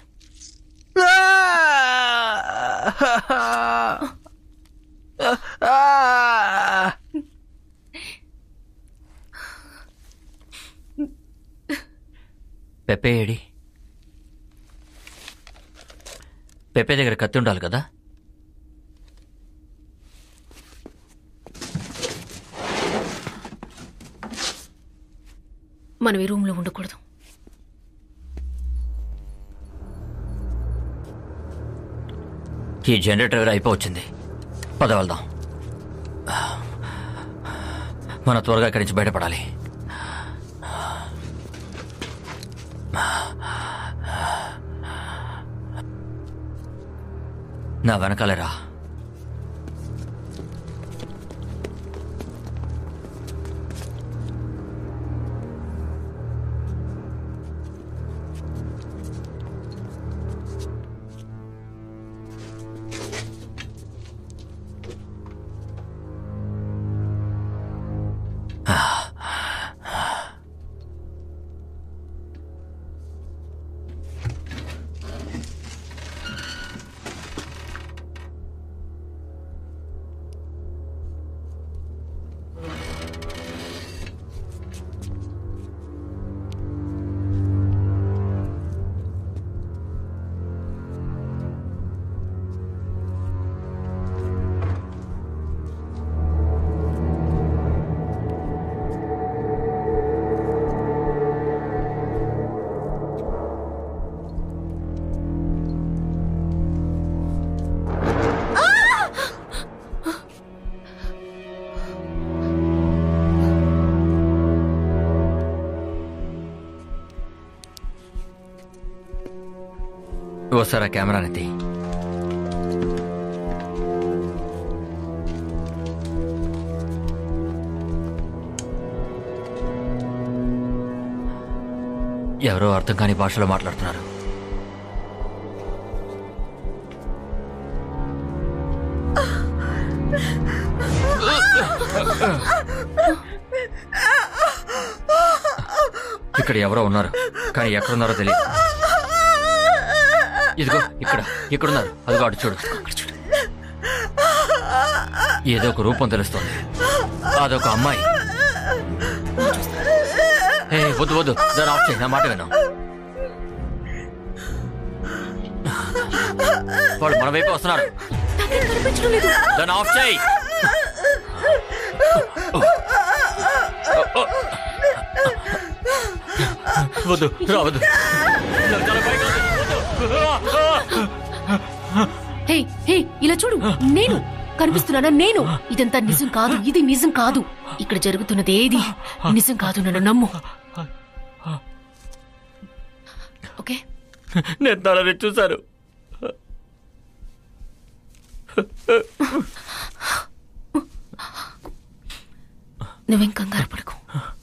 పెప్పే ఏడి పెప్పే దగ్గర కత్తి ఉండాలి కదా మనం ఈ రూమ్ లో ఉండకూడదు ఈ జనరేటర్ అయిపోవచ్చింది పద వెళ్దాం మన త్వరగా ఇక్కడి నుంచి బయటపడాలి నా వెనకాలే రా ఓసారి ఆ కెమెరాని తీ ఎవరో అర్థం కాని భాషలో మాట్లాడుతున్నారు ఇక్కడ ఎవరో ఉన్నారు కానీ ఎక్కడున్నారో తెలియదు ఇదిగో ఇక్కడ ఇక్కడున్నారు అదిగో అటు చూడు అక్కడ చూడు ఏదో ఒక రూపం తెలుస్తోంది అదొక అమ్మాయి ఏ వద్దు వద్దు దాన్ని ఆఫ్ చేయి నా మాట విను వాళ్ళు మన వైపు వస్తున్నారు నాకేం కనిపించడం లేదు దాన్ని ఆఫ్ చేయి వద్దు రావద్దు నాకు చాలా భయంగా ఉంది. వద్దు. హే హే ఇలా చూడు నేను కనిపిస్తున్నానా నేను ఇదంతా నిజం కాదు ఇది నిజం కాదు ఇక్కడ జరుగుతున్నది ఏది నిజం కాదు నన్ను నమ్ము ఓకే నేను తనని చూశాను నువ్వేం కంగారు పడకు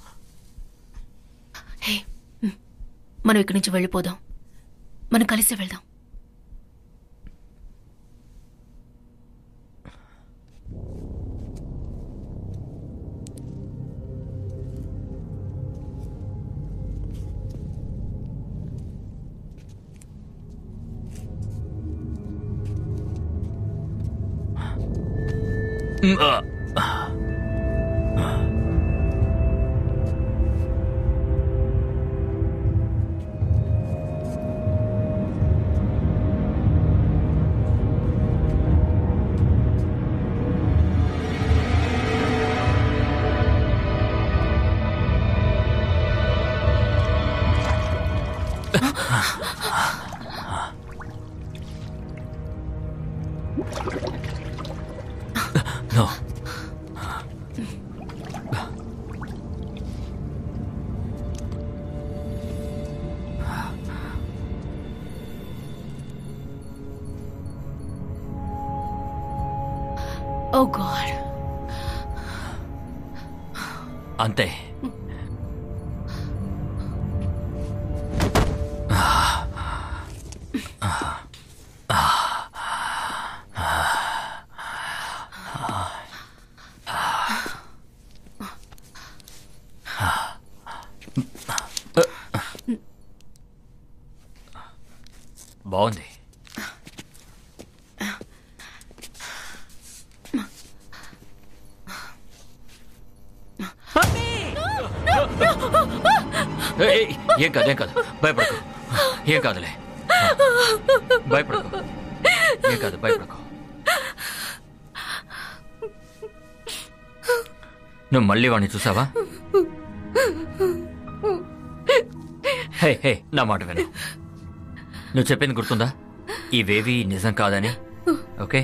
హే మ్, మనం ఇక్కడి నుంచి వెళ్ళిపోదాం మనం కలిసి వెళ్దాం నో ఓ గాడ్ అంతే బాగుంది ఏయ్, ఏయ్, ఏం కాదు ఏం కాదు భయపడకు ఏం కాదులే భయపడకు ఏం కాదు భయపడకు నువ్వు మళ్ళీ వాడిని చూసావా హే హే నా మాట విను నువ్వు చెప్పింది గుర్తుందా ఇవేవి నిజం కాదని ఓకే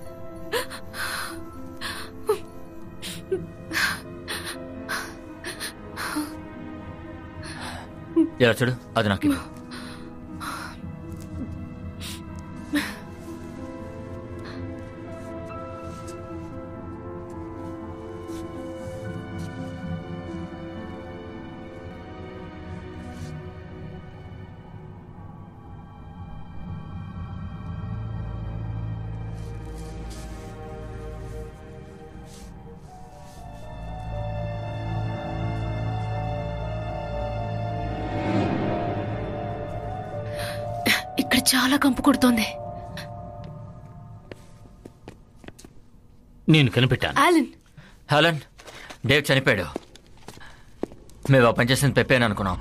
ఇలా చూడు అది నాకు ఇవ్వు. ఇక్కడ చాలా కంపు కొడుతోంది నేను కనిపెట్టాను ఆలన్ హెలన్ డేవ్ చనిపోయాడు మేము ఆ పనిచేసిన పెప్పేని అనుకున్నాం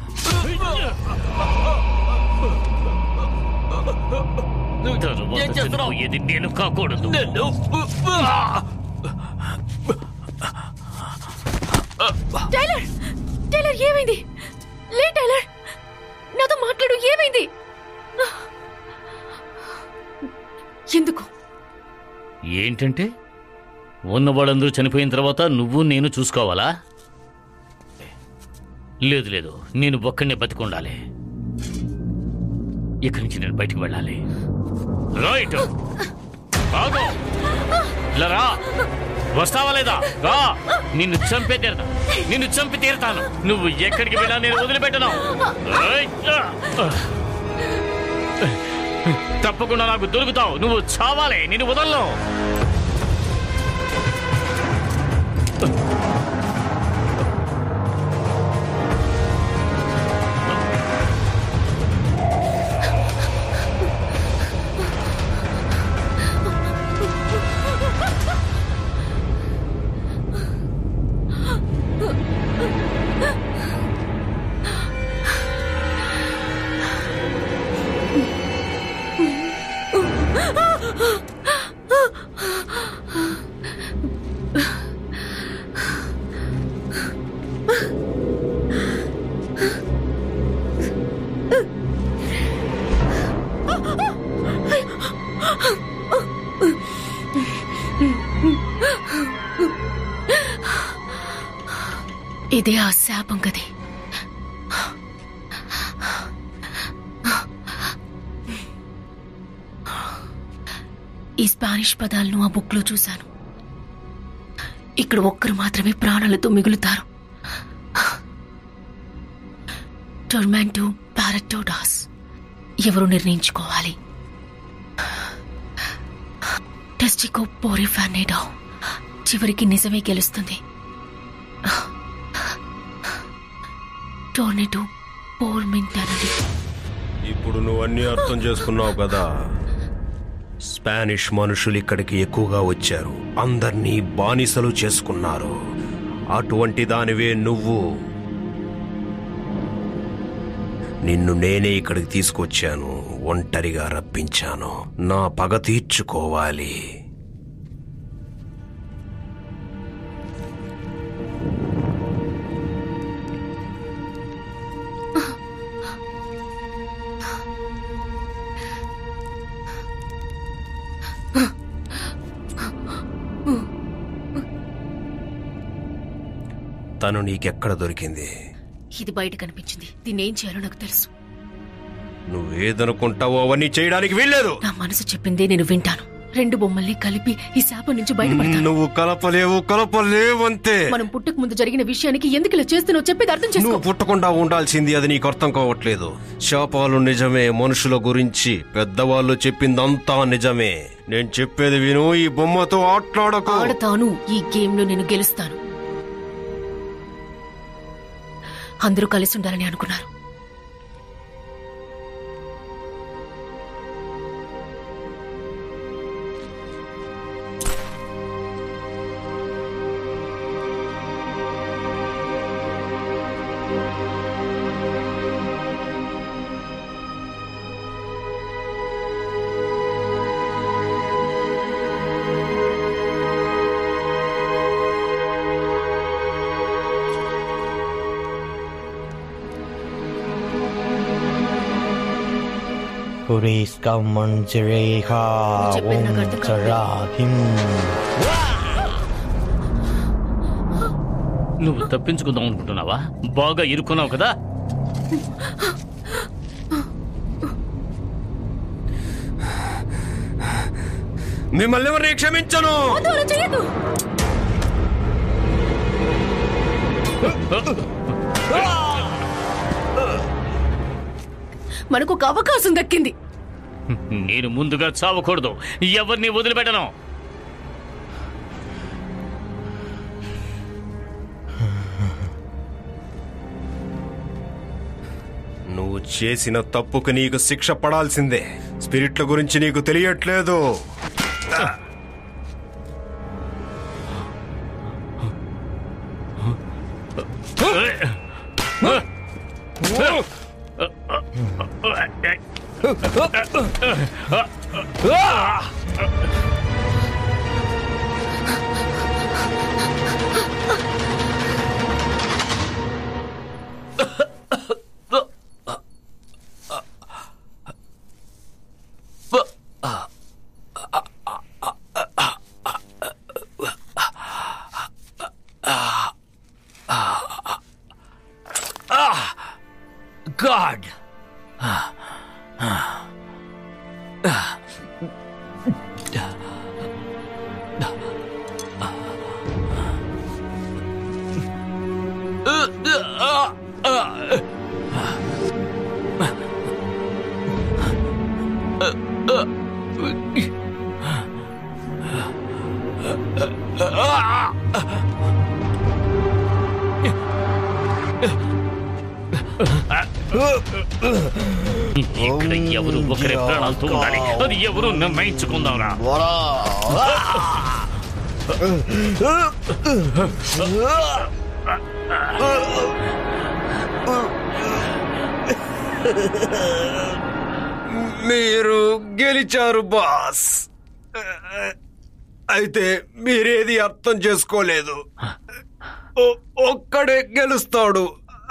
తర్వాత చనిపోయేది నేను కాకూడదు టైలర్ టైలర్ ఏమైంది లే టైలర్ నాతో మాట్లాడు ఏమైంది ఎందుకు ఏంటంటే ఉన్న వాళ్ళందరూ చనిపోయిన తర్వాత నువ్వు నేను చూసుకోవాలా లేదు లేదు నేను ఒక్కడనే బతికుండాలి ఇక్కడి నుంచి నేను బయటికి వెళ్ళాలి రైట్ ఆగు. ఇలా రా వస్తావా లేదా రా నిన్ను చంపే తీరతా నిన్ను చంపి తీరుతాను నువ్వు ఎక్కడికి వెళ్ళా నేను వదిలిపెట్టను రైట్. తప్పకుండా నాకు దొరుకుతావు నువ్వు చావాలి నేను వదలను ఇదే ఆ శాపం గది ఈ స్పానిష్ పదాలను ఆ బుక్లో చూశాను ఇక్కడ ఒక్కరు మాత్రమే ప్రాణాలతో మిగులుతారు టొర్మాంటో పారటోడాస్ ఎవరు నిర్ణయించుకోవాలి టెస్టికో పోరిఫానేడో చివరికి నిజమే గెలుస్తుంది టోర్నెటో పోర్మింటానడి ఇప్పుడు నువ్వు అన్ని అర్థం చేసుకున్నావు కదా స్పానిష్ మనుషులు ఇక్కడికి ఎక్కువగా వచ్చారు అందర్నీ బానిసలు చేసుకున్నారు అటువంటి దానివే నువ్వు నిన్ను నేనే ఇక్కడికి తీసుకొచ్చాను ఒంటరిగా రప్పించాను నా పగ తీర్చుకోవాలి తను నీకెక్కడ దొరికింది ఇది బయట కనిపించింది దీన్ని ఏం చేయాలో నాకు తెలుసు నువ్వేదనుకుంటావో అవన్నీ చేయడానికి వీల్లేదు నా మనసు చెప్పిందే నేను వింటాను రెండు బొమ్మల్ని కలిపి ఈ శాపం నుంచి బయటపడతాను నువ్వు కలపలేవు కలపలేవు అంతే మనం పుట్టక ముందు జరిగిన విషయానికి ఎందుకు ఇలా చేస్తున్నావు చెప్పేది అర్థం చేసుకో నువ్వు పుట్టకుండా ఉండాల్సింది అది నీకు అర్థం కావట్లేదు శాపాలు నిజమే మనుషుల గురించి పెద్దవాళ్ళు చెప్పిందంతా నిజమే నేను చెప్పేది విను ఈ బొమ్మతో ఆటలాడకు ఆడతాను ఈ గేమ్ లో నేను గెలుస్తాను అందరూ కలిసి ఉండాలని అనుకున్నారు Uriska Manjireha చెప్పేది నాకు అర్థం కాదు. Umtarahim. నువ్వు తప్పించుకుందాం అనుకుంటున్నావా బాగా ఇరుక్కున్నావు కదా మిమ్మల్ని ఎవరిని క్షమించను వద్దు, అలా చేయొద్దు. మనకు ఒక అవకాశం దక్కింది నేను ముందుగా చావకూడదు ఎవరిని వదిలిపెట్టను నువ్వు చేసిన తప్పుకు నీకు శిక్ష పడాల్సిందే స్పిరిట్ల గురించి నీకు తెలియట్లేదు గాడ్ ఇక్కడ ఎవరు ఒకరి ప్రాణాలతో ఉండాలి అది ఎవరు నిర్ణయించుకుందాంరా మీరు గెలిచారు బాస్ అయితే మీరేది అర్థం చేసుకోలేదు ఒ- ఒక్కడే గెలుస్తాడు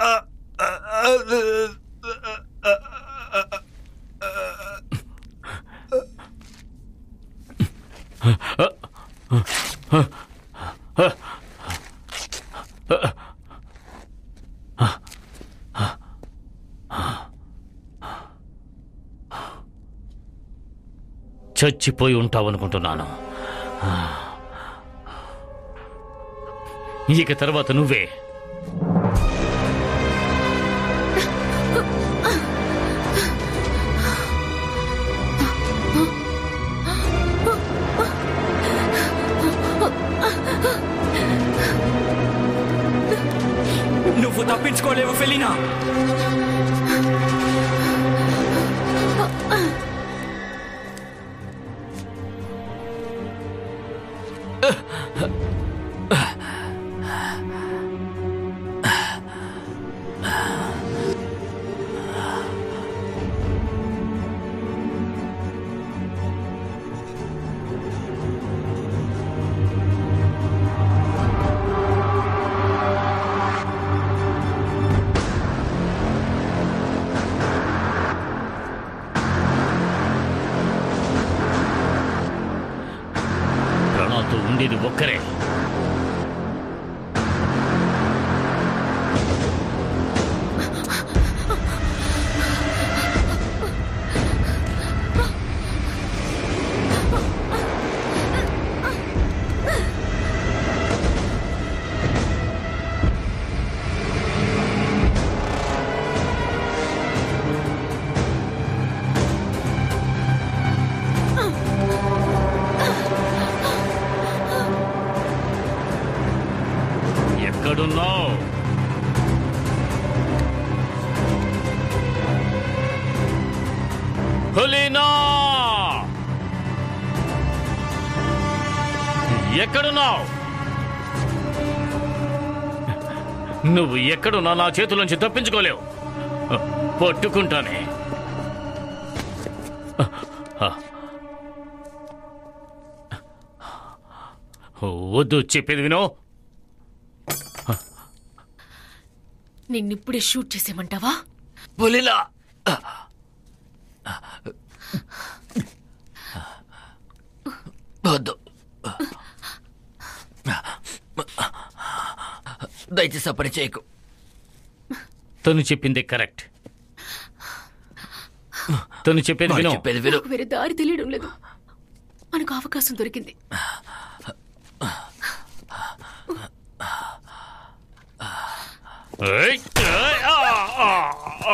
చచ్చిపోయి ఉంటావనుకుంటున్నాను ఇక తర్వాత నువ్వే నువ్వు తప్పించుకోలేవు ఫెలినా ప్రాణాలతో ఉండేది ఒక్కరే ఎక్కడున్నావు హలీనా ఎక్కడున్నావు నువ్వు ఎక్కడున్నా నా చేతులోంచి తప్పించుకోలేవు పట్టుకుంటానే వద్దు చెప్పేది వినో నిన్నిప్పుడే షూట్ చేసేమంటావా పులిలా వద్దు దయచేసి ఆ పని చేయకు తను చెప్పింది కరెక్ట్ తను చెప్పేది వాడు విను చెప్పేది విను నాకు వేరే దారి తెలియడం లేదు మనకు అవకాశం దొరికింది ఏయ్, ఏయ్, ఆ, ఆ, ఆ,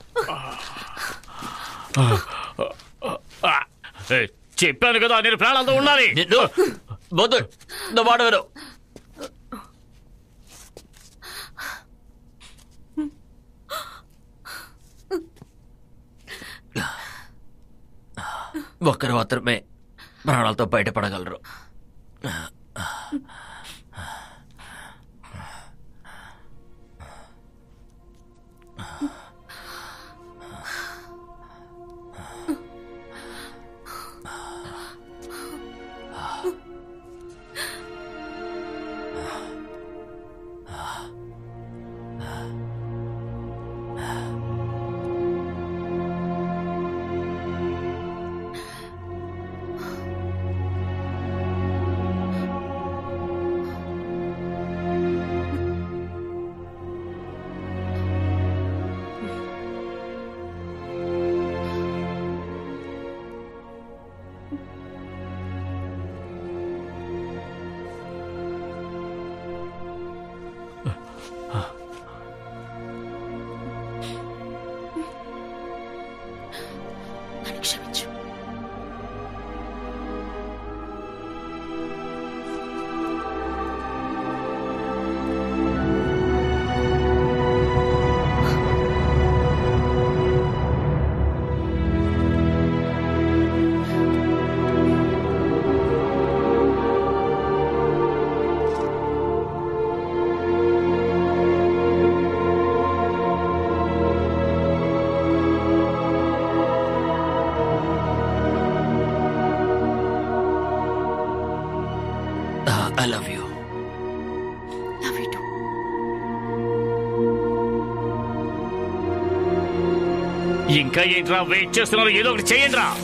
ఆ. ఆ, ఏయ్, చెప్పాను కదా నేను ప్రాణాలతో ఉండాలి నిన్ను వద్దు నా మాట విను ఒక్కరు మాత్రమే ప్రాణాలతో బయటపడగలరు నన్ను క్షమించు I love you love you too ఇంకా ఏంట్రా వెయిట్ చేస్తున్నారు ఏదో ఒకటి చేయండి రా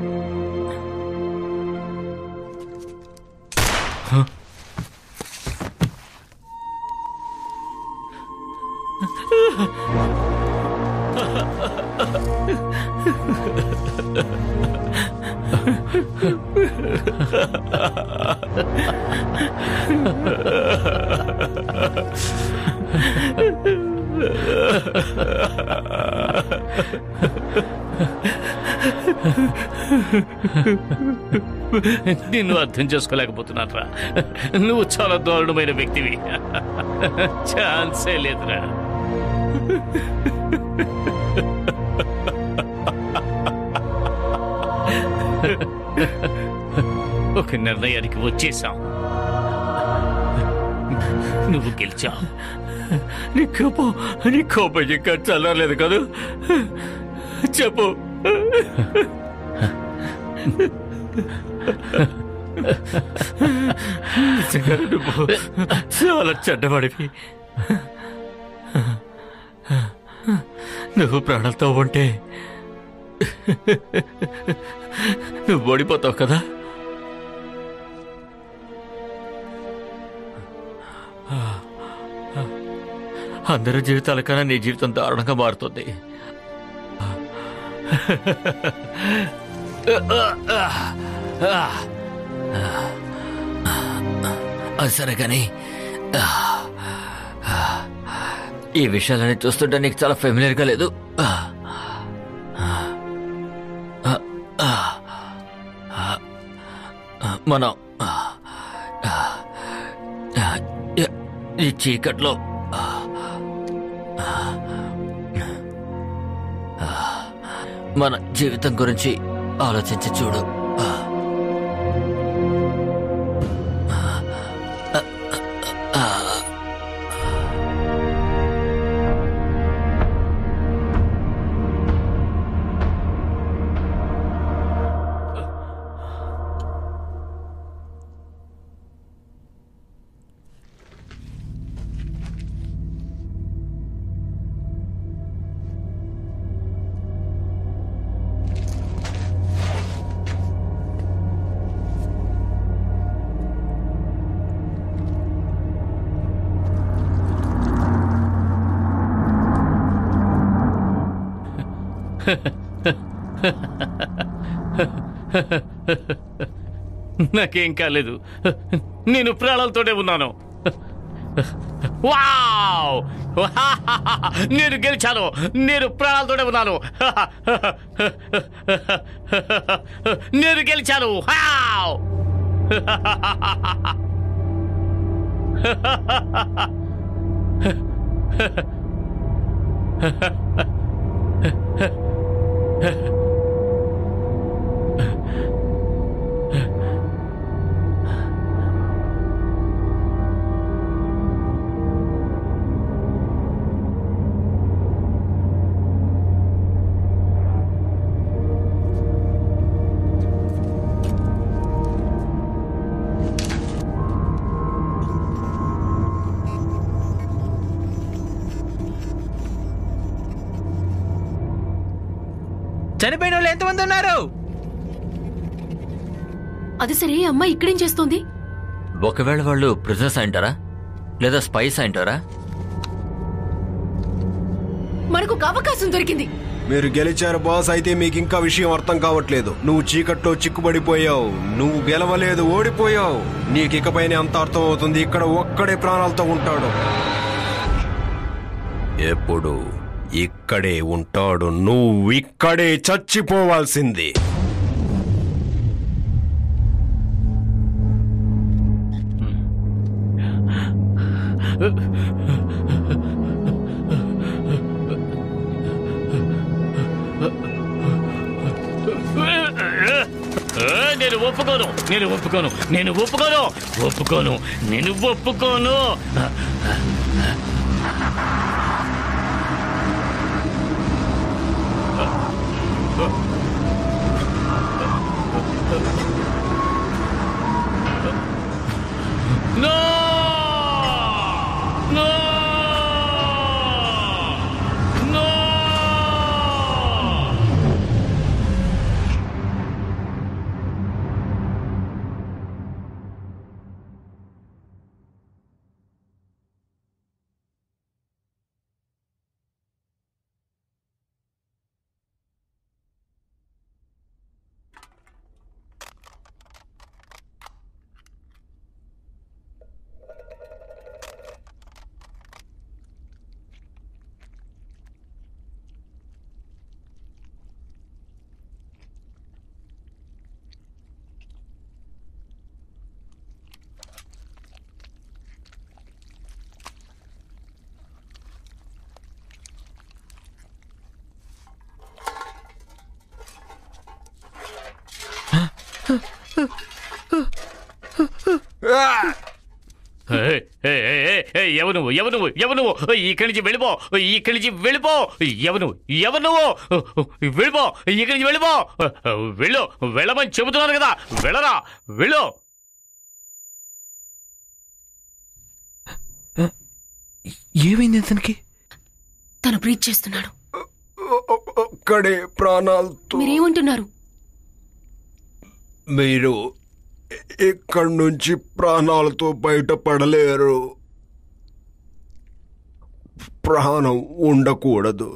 నిన్ను అర్థం చేసుకోలేకపోతున్నాను రా నువ్వు చాలా దారుణమైన వ్యక్తివి ఛాన్సే లేదురా ఒక నిర్ణయానికి వచ్చేసాం నువ్వు గెలిచావు నీ కోపం నీ కోపం ఇంకా చల్లలేదు కదా చెప్పు నిజంగా నువ్వు చాలా చెడ్డవాడివి నువ్వు ప్రాణాలతో ఉంటే నువ్వు ఓడిపోతావు కదా అందరి జీవితాల కన్నా నీ జీవితం దారుణంగా మారుతుంది అది సరే కానీ ఈ విషయాలన్నీ చూస్తుంటే నీకు చాలా ఫెమిలియర్గా లేదు మనం ఈ చీకట్లో మన జీవితం గురించి ఆలోచించి చూడు నాకేం కాలేదు నేను ప్రాణాలతోనే ఉన్నాను వావ్ నేను గెలిచాను నేను ప్రాణాలతోనే ఉన్నాను నేను గెలిచాను వావ్! చనిపోయిన వాళ్ళు ఎంతమంది ఉన్నారు అది సరే అమ్మ ఇక్కడేం చేస్తోంది ఒకవేళ వాళ్ళు ప్రిజనర్స్ అంటారా లేదా స్పైస్ అంటారా మనకు ఒక అవకాశం దొరికింది మీరు గెలిచారు బాస్ అయితే మీకు ఇంకా విషయం అర్థం కావట్లేదు నువ్వు చీకట్లో చిక్కుబడిపోయావు నువ్వు గెలవలేదు ఓడిపోయావు నీకు ఇకపైన అంత అర్థం అవుతుంది ఇక్కడ ఒక్కడే ప్రాణాలతో ఉంటాడు ఎప్పుడు ఇక్కడే ఉంటాడు నువ్వు ఇక్కడే చచ్చిపోవాల్సింది ఏ, నేను ఒప్పుకోను నేను ఒప్పుకోను నేను ఒప్పుకోను ఒప్పుకోను నేను ఒప్పుకోను నో నో నో ఏయ్, ఏయ్, ఏయ్, ఏయ్, ఏయ్, ఎవరు నువ్వు ఎవరు నువ్వు ఎవరు నువ్వు ఇక్కడి నుంచి వెళ్ళిపో ఇక్కడి నుంచి వెళ్ళిపో ఎవరు నువ్వు ఎవరు నువ్వు వెళ్ళిపో ఇక్కడి నుంచి వెళ్ళిపో వెళ్ళు వెళ్ళమని చెబుతున్నాను కదా వెళ్ళరా వెళ్ళు ఏమైంది ఇతనికి తను బ్రీచ్ చేస్తున్నాడు ఒక్కడే ప్రాణాలతో మీరేమంటున్నారు మీరు ఇక్కడి నుంచి ప్రాణాలతో బయటపడలేరు ప్రాణం ఉండకూడదు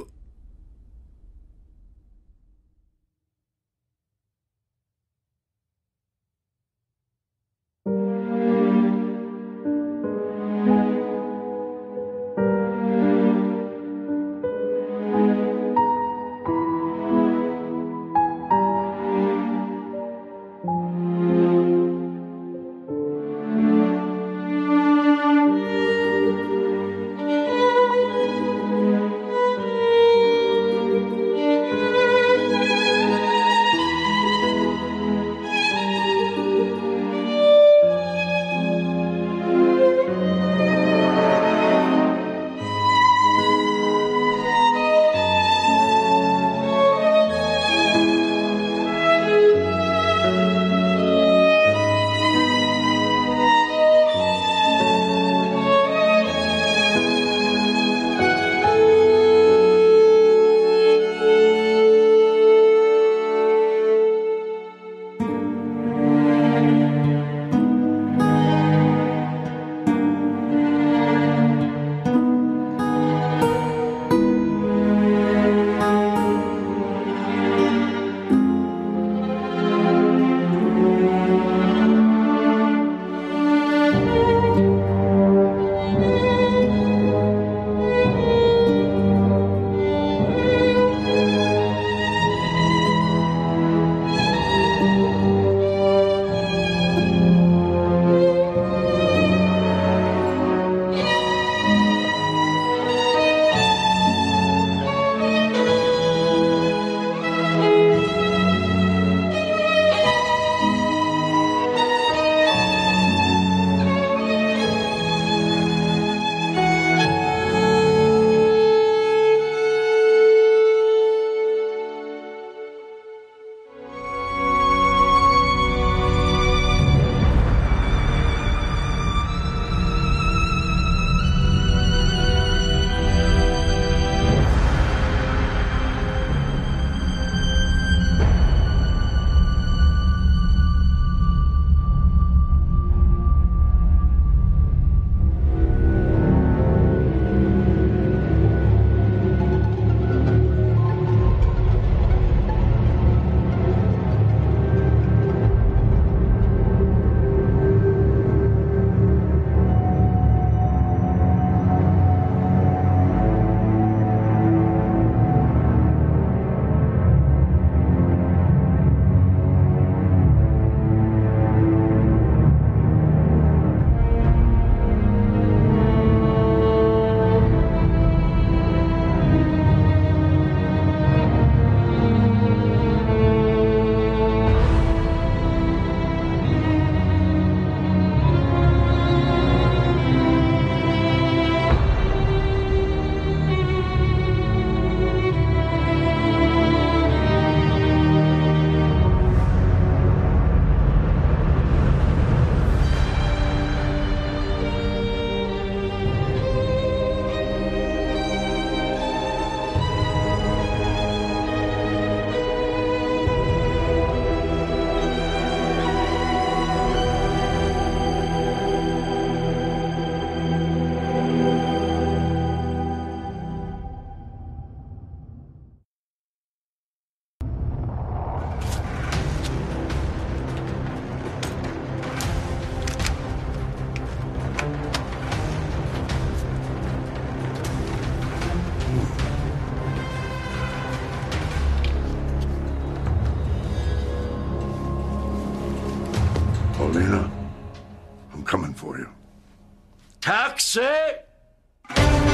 Taxi!